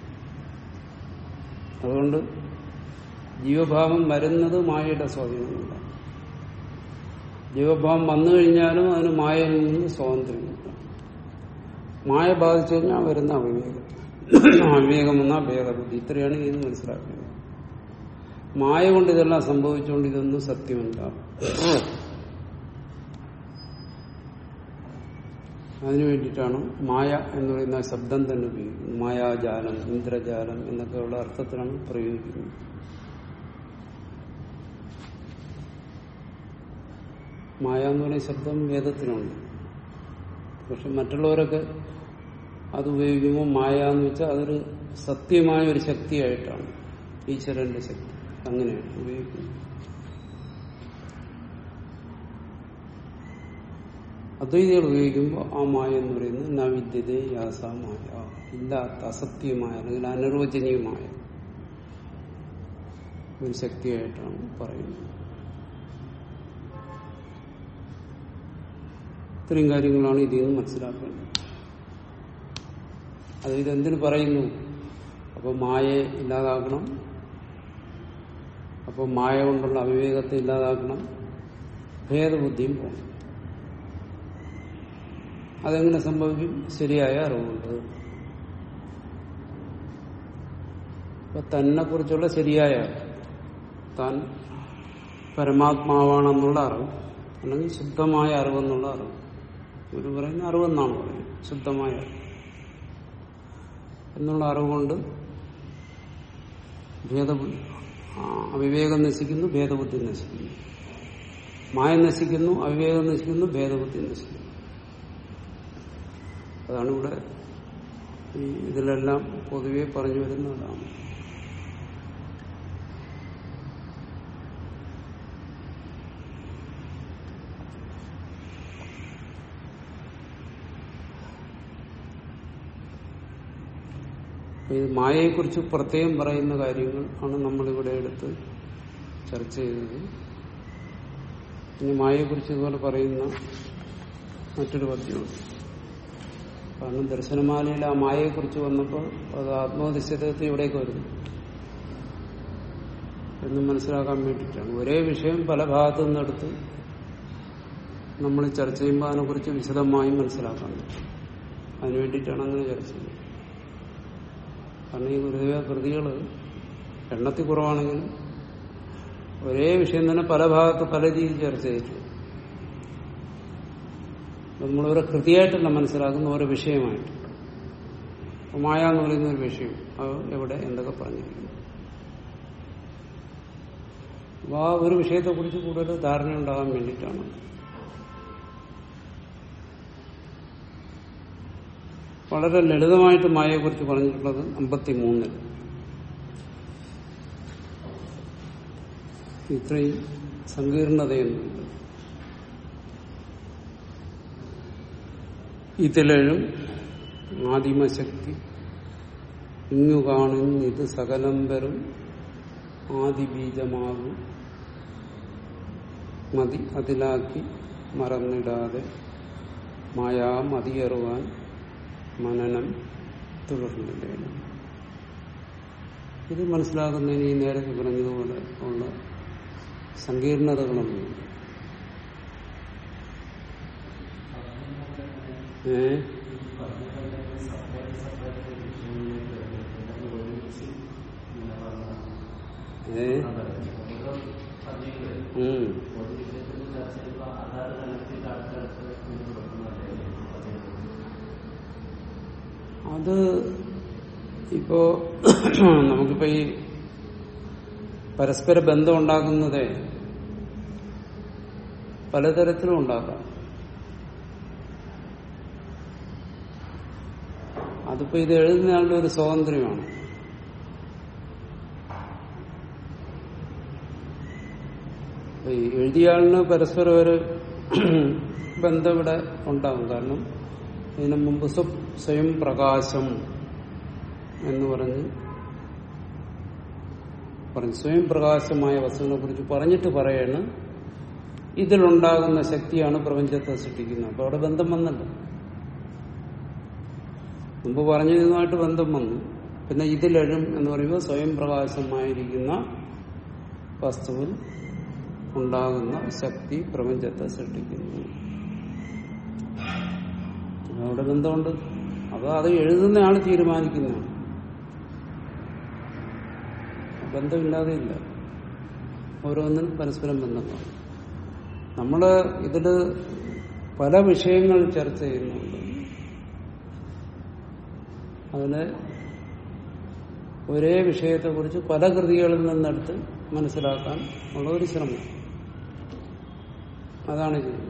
അതുകൊണ്ട് ജീവഭാവം വരുന്നത് മായയുടെ സ്വാധീനമുണ്ട് ജീവഭാവം വന്നു കഴിഞ്ഞാലും അതിന് മായയിൽ നിന്ന് സ്വാതന്ത്ര്യമില്ല മായ ബാധിച്ചു കഴിഞ്ഞാൽ വരുന്ന അവിവേകം അവിവേകം എന്ന ഭേദബുദ്ധി ഇത്രയാണ് ഇത് മനസ്സിലാക്കുന്നത് മായ കൊണ്ട് ഇതെല്ലാം സംഭവിച്ചുകൊണ്ട് ഇതൊന്നും സത്യമല്ല അതിനു വേണ്ടിയിട്ടാണ് മായ എന്ന് പറയുന്ന ശബ്ദം തന്നെ ഉപയോഗിക്കുന്നത് മായാജാലം ഇന്ദ്രജാലം എന്നൊക്കെയുള്ള അർത്ഥത്തിലാണ് പ്രയോഗിക്കുന്നത് മായ എന്ന് പറയുന്ന ശബ്ദം വേദത്തിനുണ്ട് പക്ഷെ മറ്റുള്ളവരൊക്കെ അത് ഉപയോഗിക്കുമ്പോൾ മായ എന്ന് വെച്ചാൽ അതൊരു സത്യമായ ഒരു ശക്തിയായിട്ടാണ് ഈശ്വരന്റെ ശക്തി അങ്ങനെയാണ് ഉപയോഗിക്കുന്നത് അദ്വൈതികൾ ഉപയോഗിക്കുമ്പോൾ ആ മായ എന്ന് പറയുന്നത് നവിദ്യത യാസ മായ ഇല്ലാത്ത അസത്യമായ അല്ലെങ്കിൽ അനിർവചനീയമായ ഒരു ശക്തിയായിട്ടാണ് പറയുന്നത് ഇത്രയും കാര്യങ്ങളാണ് ഇതിൽ നിന്ന് മനസ്സിലാക്കേണ്ടത് അത് ഇതെന്തിനു പറയുന്നു അപ്പൊ മായയെ ഇല്ലാതാക്കണം അപ്പൊ മായ കൊണ്ടുള്ള അവിവേകത്തെ ഇല്ലാതാക്കണം ഭേദബുദ്ധിയും പോകണം അതെങ്ങനെ സംഭവിക്കും ശരിയായ അറിവുണ്ട് അപ്പൊ തന്നെ കുറിച്ചുള്ള ശരിയായ അറിവ് താൻ പരമാത്മാവാണെന്നുള്ള അറിവ് അല്ലെങ്കിൽ ശുദ്ധമായ അറിവെന്നുള്ള അറിവ് ഒരു പറയുന്ന അറിവെന്നാണ് പറയുന്നത് ശുദ്ധമായ അറിവ് എന്നുള്ള അറിവുകൊണ്ട് ഭേദബുദ്ധി അവിവേകം നശിക്കുന്നു ഭേദബുദ്ധി നശിക്കുന്നു മായ നശിക്കുന്നു അവിവേകം നശിക്കുന്നു ഭേദബുദ്ധി നശിക്കുന്നു അതാണ് ഇവിടെ ഈ ഇതിലെല്ലാം പൊതുവെ പറഞ്ഞു വരുന്നതാണ് ഇത് മായയെക്കുറിച്ച് പ്രത്യേകം പറയുന്ന കാര്യങ്ങൾ ആണ് നമ്മളിവിടെ എടുത്ത് ചർച്ച ചെയ്തത് ഇനി മായയെക്കുറിച്ച് ഇതുപോലെ പറയുന്ന മറ്റൊരു പദ്യമുണ്ട് കാരണം ദർശനമാലയിൽ ആ മായയെക്കുറിച്ച് വന്നപ്പോൾ അത് ആത്മോദിശ്യത്തെ ഇവിടേക്ക് വരുന്നു എന്ന് മനസ്സിലാക്കാൻ വേണ്ടിയിട്ടാണ് ഒരേ വിഷയം പല ഭാഗത്തു നിന്നെടുത്ത് നമ്മൾ ചർച്ച ചെയ്യുമ്പോൾ അതിനെക്കുറിച്ച് വിശദമായി മനസ്സിലാക്കാൻ പറ്റും അതിനു വേണ്ടിയിട്ടാണ് അങ്ങനെ ചർച്ച ചെയ്യുന്നത് കാരണം ഈ ഗുരുദേവ കൃതികൾ എണ്ണത്തിൽ കുറവാണെങ്കിലും ഒരേ വിഷയം തന്നെ പല ഭാഗത്ത് പല രീതിയിൽ ചർച്ച ചെയ്തിട്ടുണ്ട് നമ്മൾ ഓരോ കൃതിയായിട്ടല്ല മനസ്സിലാക്കുന്ന ഓരോ വിഷയമായിട്ട് അപ്പൊ മായ എന്ന് പറയുന്ന ഒരു വിഷയം അത് എവിടെ എന്തൊക്കെ പറഞ്ഞിരിക്കുന്നു അപ്പൊ ആ ഒരു വിഷയത്തെക്കുറിച്ച് കൂടുതൽ ധാരണ ഉണ്ടാകാൻ വേണ്ടിയിട്ടാണ് വളരെ ലളിതമായിട്ട് മായയെക്കുറിച്ച് പറഞ്ഞിട്ടുള്ളത് അമ്പത്തി മൂന്നിൽ ഇത്രയും സങ്കീർണതയൊന്നുമില്ല ഇതിലും ആദിമശക്തി ഇങ്ങു കാണും ഇത് സകലം വരും ആദിബീജമാകും മതി അതിലാക്കി മറന്നിടാതെ മായാ മതിയേറുവാൻ മനനം തുടർന്നില്ല ഇത് മനസ്സിലാക്കുന്നതിന് ഈ നേരത്തെ പറഞ്ഞതുപോലെ ഉള്ള സങ്കീർണതകളൊന്നും ഏ ഏ ഉം. അത് ഇപ്പോ നമുക്കിപ്പോ ഈ പരസ്പര ബന്ധം ഉണ്ടാക്കുന്നത് പലതരത്തിലും ഉണ്ടാക്കാം അതിപ്പോ ഇത് എഴുതുന്നയാളുടെ ഒരു സ്വാതന്ത്ര്യമാണ് അപ്പൊ ഈ എഴുതിയയാളിന് പരസ്പരം ഒരു ബന്ധം ഇവിടെ ഉണ്ടാകും കാരണം ഇതിനു മുമ്പ് സ്വ- സ്വയം പ്രകാശം എന്ന് പറഞ്ഞ് പറഞ്ഞു സ്വയം പ്രകാശമായ വസ്തുവിനെ കുറിച്ച് പറഞ്ഞിട്ട് പറയാണ് ഇതിലുണ്ടാകുന്ന ശക്തിയാണ് പ്രപഞ്ചത്തെ സൃഷ്ടിക്കുന്നത് അപ്പൊ അവിടെ ബന്ധം വന്നല്ലോ മുമ്പ് പറഞ്ഞതുമായിട്ട് ബന്ധം വന്നു പിന്നെ ഇതിലെഴും എന്ന് പറയുമ്പോൾ സ്വയം പ്രകാശമായിരിക്കുന്ന വസ്തുവിൽ ഉണ്ടാകുന്ന ശക്തി പ്രപഞ്ചത്തെ സൃഷ്ടിക്കുന്നു അവിടെ ബന്ധമുണ്ട് അത് അത് എഴുതുന്ന ആൾ തീരുമാനിക്കുന്നതാണ് ബന്ധമില്ലാതെ ഇല്ല ഓരോന്നിനും പരസ്പരം ബന്ധമാണ് നമ്മള് ഇതില് പല വിഷയങ്ങൾ ചർച്ച ചെയ്യുന്നുണ്ട് അതിന് ഒരേ വിഷയത്തെക്കുറിച്ച് പല കൃതികളിൽ നിന്നെടുത്ത് മനസ്സിലാക്കാൻ ഉള്ള ഒരു ശ്രമം അതാണ് ചെയ്യുന്നത്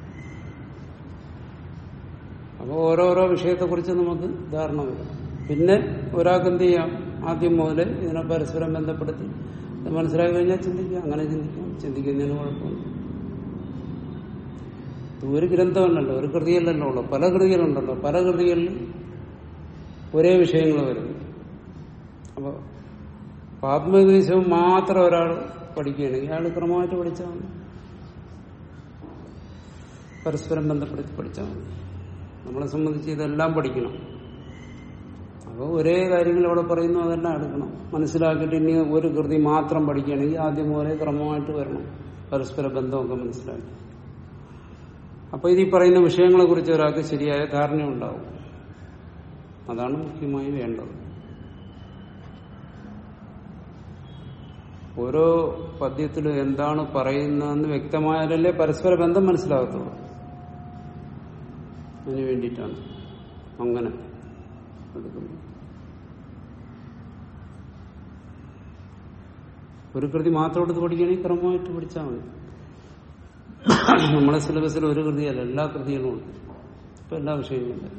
അപ്പോൾ ഓരോരോ വിഷയത്തെക്കുറിച്ച് നമുക്ക് ധാരണ വരും പിന്നെ ഒരാൾക്ക് എന്ത് ചെയ്യാം ആദ്യം മുതൽ ഇതിനെ പരസ്പരം ബന്ധപ്പെടുത്തി ഇത് മനസ്സിലാക്കി കഴിഞ്ഞാൽ ചിന്തിക്കാം അങ്ങനെ ചിന്തിക്കാം ചിന്തിക്കുന്നതിന് കുഴപ്പമില്ല ഇത് ഒരു ഗ്രന്ഥമല്ലല്ലോ ഒരു കൃതിയല്ലല്ലോ ഉള്ളു പല കൃതികളുണ്ടല്ലോ പല കൃതികളിൽ ഒരേ വിഷയങ്ങൾ വരുന്നു അപ്പോൾ ആത്മോപദേശവും മാത്രം ഒരാൾ പഠിക്കുകയാണെങ്കിൽ അയാൾ ക്രമമായിട്ട് പഠിച്ചാൽ മതി പരസ്പരം ബന്ധപ്പെടുത്തി പഠിച്ചാൽ മതി നമ്മളെ സംബന്ധിച്ച് ഇതെല്ലാം പഠിക്കണം അപ്പോൾ ഒരേ കാര്യങ്ങൾ ഇവിടെ പറയുന്നു അതെല്ലാം എടുക്കണം മനസ്സിലാക്കിയിട്ട് ഇനി ഒരു കൃതി മാത്രം പഠിക്കുകയാണെങ്കിൽ ആദ്യം മുതലേ ക്രമമായിട്ട് വരണം പരസ്പര ബന്ധമൊക്കെ മനസ്സിലാക്കി അപ്പൊ ഇത് ഈ പറയുന്ന വിഷയങ്ങളെ കുറിച്ച് ഒരാൾക്ക് ശരിയായ ധാരണ ഉണ്ടാവും അതാണ് മുഖ്യമായി വേണ്ടത് ഓരോ പദ്യത്തിലും എന്താണ് പറയുന്നതെന്ന് വ്യക്തമായാലല്ലേ പരസ്പര ബന്ധം മനസ്സിലാകത്തുള്ളൂ അതിനു വേണ്ടിയിട്ടാണ് അങ്ങനെ എടുക്കുന്നത് ഒരു കൃതി മാത്രം എടുത്ത് പഠിക്കുകയാണെങ്കിൽ ക്രമമായിട്ട് പഠിച്ചാൽ മതി നമ്മളെ സിലബസിൽ ഒരു കൃതിയല്ല എല്ലാ കൃതികളും ഉണ്ട് ഇപ്പൊ എല്ലാ വിഷയങ്ങളും ഉണ്ട്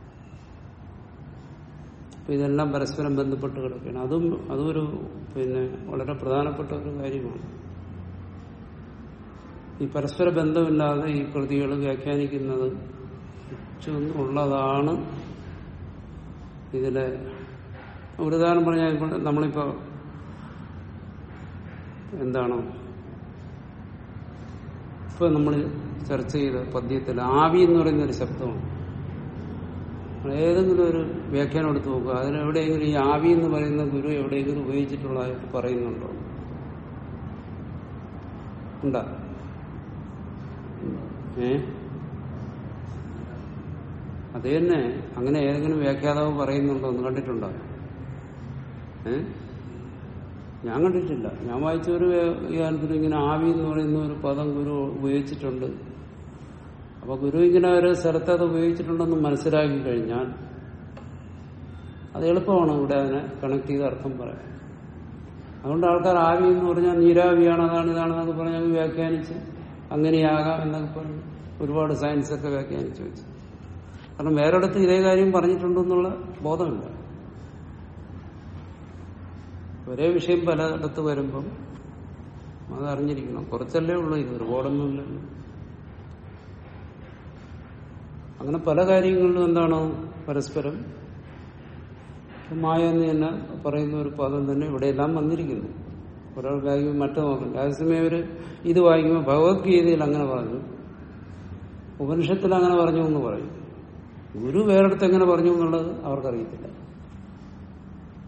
അപ്പൊ ഇതെല്ലാം പരസ്പരം ബന്ധപ്പെട്ട് കിടക്കുകയാണ് അതും അതും ഒരു പിന്നെ വളരെ പ്രധാനപ്പെട്ട ഒരു കാര്യമാണ് ഈ പരസ്പര ബന്ധമില്ലാതെ ഈ കൃതികൾ വ്യാഖ്യാനിക്കുന്നത് ഉള്ളതാണ് ഇതിലെ ഒരു ഉദാഹരണം പറഞ്ഞാൽ ഇപ്പോൾ നമ്മളിപ്പോ എന്താണ് ഇപ്പൊ നമ്മൾ ചർച്ച ചെയ്ത പദ്യത്തിൽ ആവി എന്ന് പറയുന്ന ഒരു ശബ്ദമാണ് ഏതെങ്കിലും ഒരു വ്യാഖ്യാനം എടുത്ത് നോക്കുക അതിലെവിടെയെങ്കിലും ഈ ആവി എന്ന് പറയുന്ന ഗുരു എവിടെയെങ്കിലും ഉപയോഗിച്ചിട്ടുള്ളതായിട്ട് പറയുന്നുണ്ടോ ഉണ്ടാ ഏ അത് തന്നെ അങ്ങനെ ഏതെങ്കിലും വ്യാഖ്യാതാവ് പറയുന്നുണ്ടോ എന്ന് കണ്ടിട്ടുണ്ടോ ഏ ഞാൻ കണ്ടിട്ടില്ല ഞാൻ വായിച്ച ഒരു വ്യാഖ്യാനത്തിൽ ഇങ്ങനെ ആവി എന്ന് പറയുന്ന ഒരു പദം ഗുരു ഉപയോഗിച്ചിട്ടുണ്ട് അപ്പൊ ഗുരു ഇങ്ങനെ ഒരു സ്ഥലത്ത് അത് ഉപയോഗിച്ചിട്ടുണ്ടെന്ന് മനസ്സിലാക്കി കഴിഞ്ഞാൽ അത് എളുപ്പമാണ് ഇവിടെ അതിനെ കണക്ട് ചെയ്ത് അർത്ഥം പറയാൻ അതുകൊണ്ട് ആൾക്കാർ ആവി എന്ന് പറഞ്ഞാൽ നീരാവിയാണ് അതാണ് ഇതാണെന്നൊക്കെ പറഞ്ഞ് അങ്ങ് വ്യാഖ്യാനിച്ച് അങ്ങനെയാകാം എന്നൊക്കെ പറഞ്ഞ് ഒരുപാട് സയൻസ് ഒക്കെ വ്യാഖ്യാനിച്ച് വെച്ചു കാരണം വേറെടുത്ത് ഇതേ കാര്യം പറഞ്ഞിട്ടുണ്ടെന്നുള്ള ബോധമില്ല ഒരേ വിഷയം പലയിടത്ത് വരുമ്പം അത് അറിഞ്ഞിരിക്കണം കുറച്ചല്ലേ ഉള്ളൂ ഇത് ഒരുപാടൊന്നുമില്ലല്ലോ അങ്ങനെ പല കാര്യങ്ങളിലും എന്താണ് പരസ്പരം മായ എന്ന് തന്നെ പറയുന്ന ഒരു പദം തന്നെ ഇവിടെയെല്ലാം വന്നിരിക്കുന്നു ഒരാൾ വായിക്കുമ്പോൾ മറ്റു നോക്കണ്ട അതേസമയം ഒരു ഇത് വായിക്കുമ്പോൾ ഭഗവത്ഗീതയിൽ അങ്ങനെ പറഞ്ഞു ഉപനിഷത്തിൽ അങ്ങനെ പറഞ്ഞു എന്ന് പറയും ഗുരു വേറെടുത്ത് എങ്ങനെ പറഞ്ഞു എന്നുള്ളത് അവർക്കറിയത്തില്ല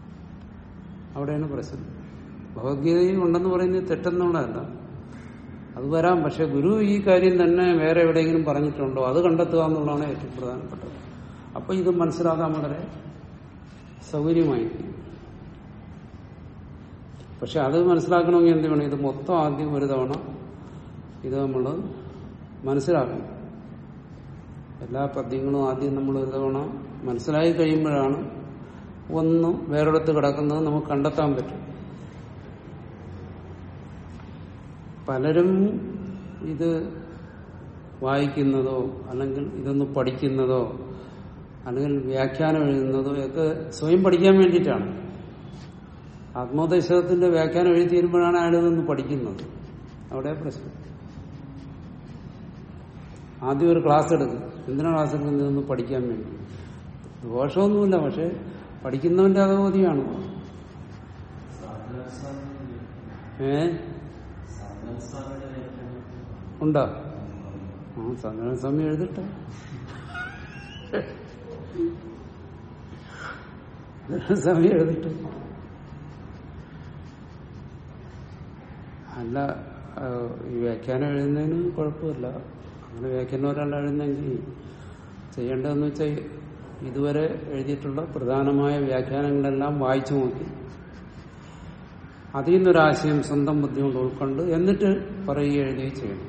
അവിടെയാണ് പ്രശ്നം ഭഗവത്ഗീതയിൽ ഉണ്ടെന്ന് പറയുന്നത് തെറ്റെന്നുള്ളതല്ല അത് വരാം പക്ഷെ ഗുരു ഈ കാര്യം തന്നെ വേറെ എവിടെയെങ്കിലും പറഞ്ഞിട്ടുണ്ടോ അത് കണ്ടെത്തുക എന്നുള്ളതാണ് ഏറ്റവും പ്രധാനപ്പെട്ടത് അപ്പൊ ഇത് മനസ്സിലാക്കാൻ വളരെ സൗകര്യമായി പക്ഷെ അത് മനസ്സിലാക്കണമെങ്കിൽ എന്ത് വേണം ഇത് മൊത്തം ആദ്യം ഒരു തവണ ഇത് നമ്മൾ മനസ്സിലാക്കണം എല്ലാ പദ്യങ്ങളും ആദ്യം നമ്മൾ ഒരു തവണ മനസ്സിലായി കഴിയുമ്പോഴാണ് ഒന്ന് വേറൊരിടത്ത് കിടക്കുന്നത് നമുക്ക് കണ്ടെത്താൻ പറ്റും പലരും ഇത് വായിക്കുന്നതോ അല്ലെങ്കിൽ ഇതൊന്ന് പഠിക്കുന്നതോ അല്ലെങ്കിൽ വ്യാഖ്യാനം എഴുതുന്നതോ ഒക്കെ സ്വയം പഠിക്കാൻ വേണ്ടിയിട്ടാണ് ആത്മോപദേശത്തിന്റെ വ്യാഖ്യാനം എഴുതി തീരുമ്പോഴാണ് അയാൾ ഇതൊന്ന് പഠിക്കുന്നത് അവിടെ പ്രശ്നം ആദ്യം ഒരു ക്ലാസ് എടുക്കും എന്തിനാണ് ക്ലാസ് എടുക്കുന്നത് ഇതൊന്ന് പഠിക്കാൻ വേണ്ടി ദോഷമൊന്നുമില്ല പക്ഷെ പഠിക്കുന്നവന്റെ അതോധിയാണ് ഏ ഉണ്ടോ ആ സന്ദർഭ സമയം എഴുതിട്ടെ സമയം എഴുതിട്ട് അല്ല ആ, ഈ വ്യാഖ്യാനം എഴുതുന്നതിന് കുഴപ്പമില്ല അങ്ങനെ വ്യാഖ്യാനം ഒരാൾ എഴുതുന്നെങ്കിൽ ചെയ്യേണ്ടതെന്ന് വെച്ചാൽ ഇതുവരെ എഴുതിയിട്ടുള്ള പ്രധാനമായ വ്യാഖ്യാനങ്ങളെല്ലാം വായിച്ചു നോക്കി അതിൽ നിന്നൊരാശയം സ്വന്തം ബുദ്ധി കൊണ്ട് ഉൾക്കൊണ്ട് എന്നിട്ട് പറയുകയും എഴുതുകയും ചെയ്യണം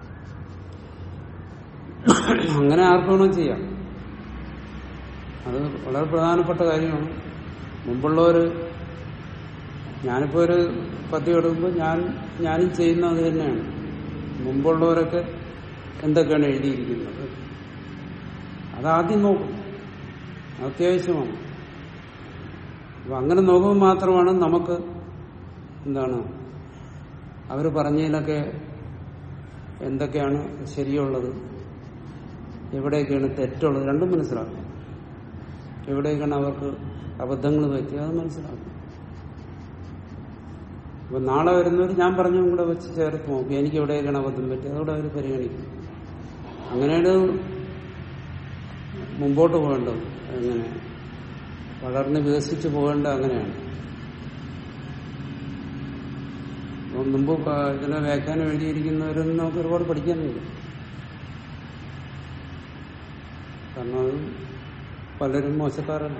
അങ്ങനെ ആർക്കും വേണമെങ്കിലും ചെയ്യാം അത് വളരെ പ്രധാനപ്പെട്ട കാര്യമാണ് മുമ്പുള്ളവർ ഞാനിപ്പോ ഒരു പദ്യം എടുക്കുമ്പോൾ ഞാൻ ഞാനും ചെയ്യുന്നത് അത് തന്നെയാണ് മുമ്പുള്ളവരൊക്കെ എന്തൊക്കെയാണ് എഴുതിയിരിക്കുന്നത് അതാദ്യം നോക്കും അത്യാവശ്യമാണ് അപ്പൊ അങ്ങനെ നോക്കുമ്പോൾ മാത്രമാണ് നമുക്ക് എന്താണ് അവർ പറഞ്ഞതിലൊക്കെ എന്തൊക്കെയാണ് ശരിയുള്ളത് എവിടെയൊക്കെയാണ് തെറ്റുള്ളത് രണ്ടും മനസ്സിലാക്കും എവിടെയൊക്കെയാണ് അവർക്ക് അബദ്ധങ്ങൾ പറ്റിയത് അത് മനസ്സിലാക്കും അപ്പൊ നാളെ വരുന്നവർ ഞാൻ പറഞ്ഞതും കൂടെ വെച്ച് ചേർത്ത് നോക്കും എനിക്ക് എവിടെയൊക്കെയാണ് അബദ്ധം പറ്റിയത് അതോടെ അവർ പരിഗണിക്കും അങ്ങനെയാണ് മുമ്പോട്ട് പോകേണ്ടത് എങ്ങനെ വളർന്ന് വികസിച്ച് പോകേണ്ടത് അങ്ങനെയാണ് അപ്പം മുമ്പ് പ- ഇതിനെ വ്യാഖ്യാനം എഴുതിയിരിക്കുന്നവരൊന്നും നമുക്ക് ഒരുപാട് പഠിക്കാനുണ്ട് കാരണം അത് പലരും മോശക്കാരല്ല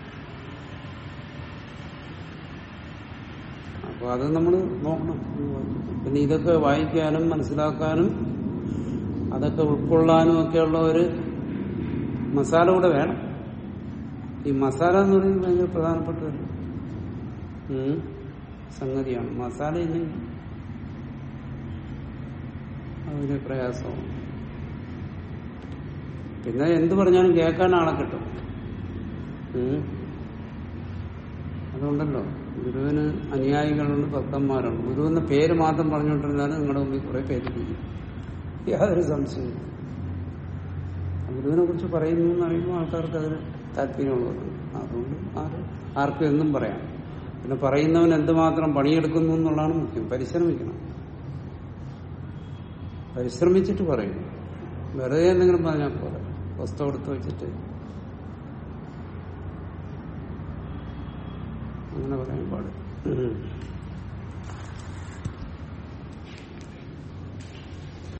അപ്പൊ അത് നമ്മൾ നോക്കണം പിന്നെ ഇതൊക്കെ വായിക്കാനും മനസ്സിലാക്കാനും അതൊക്കെ ഉൾക്കൊള്ളാനും ഒക്കെയുള്ള ഒരു മസാല കൂടെ വേണം ഈ മസാല എന്ന് പറയുന്നത് ഭയങ്കര പ്രധാനപ്പെട്ട ഒരു ഉം, സംഗതിയാണ് മസാല ഇല്ലെങ്കിൽ അതൊരു പ്രയാസമാണ് പിന്നെ എന്ത് പറഞ്ഞാലും കേൾക്കാൻ ആളെ കിട്ടും ഉം. അതുകൊണ്ടല്ലോ ഗുരുവിന് അനുയായികളുണ്ട് ഭക്തന്മാരുണ്ട് ഗുരുവിന്റെ പേര് മാത്രം പറഞ്ഞുകൊണ്ടിരുന്നാലും നിങ്ങളുടെ മുമ്പിൽ കുറെ പേര് ഇരിക്കും യാതൊരു സംശയവും ഗുരുവിനെ കുറിച്ച് പറയുന്നു എന്ന് പറയുമ്പോൾ ആൾക്കാർക്ക് അതിന് താല്പര്യമുള്ളവരുണ്ട് അതുകൊണ്ട് ആര് ആർക്കും എന്നും പറയാം പിന്നെ പറയുന്നവൻ എന്തുമാത്രം പണിയെടുക്കുന്നു എന്നുള്ളതാണ് മുഖ്യം പരിശ്രമിക്കണം പരിശ്രമിച്ചിട്ട് പറയും വെറുതെ എന്തെങ്കിലും പറഞ്ഞാൽ പോലെ പുസ്തകം എടുത്ത് വെച്ചിട്ട് അങ്ങനെ പറയാൻ പാടില്ല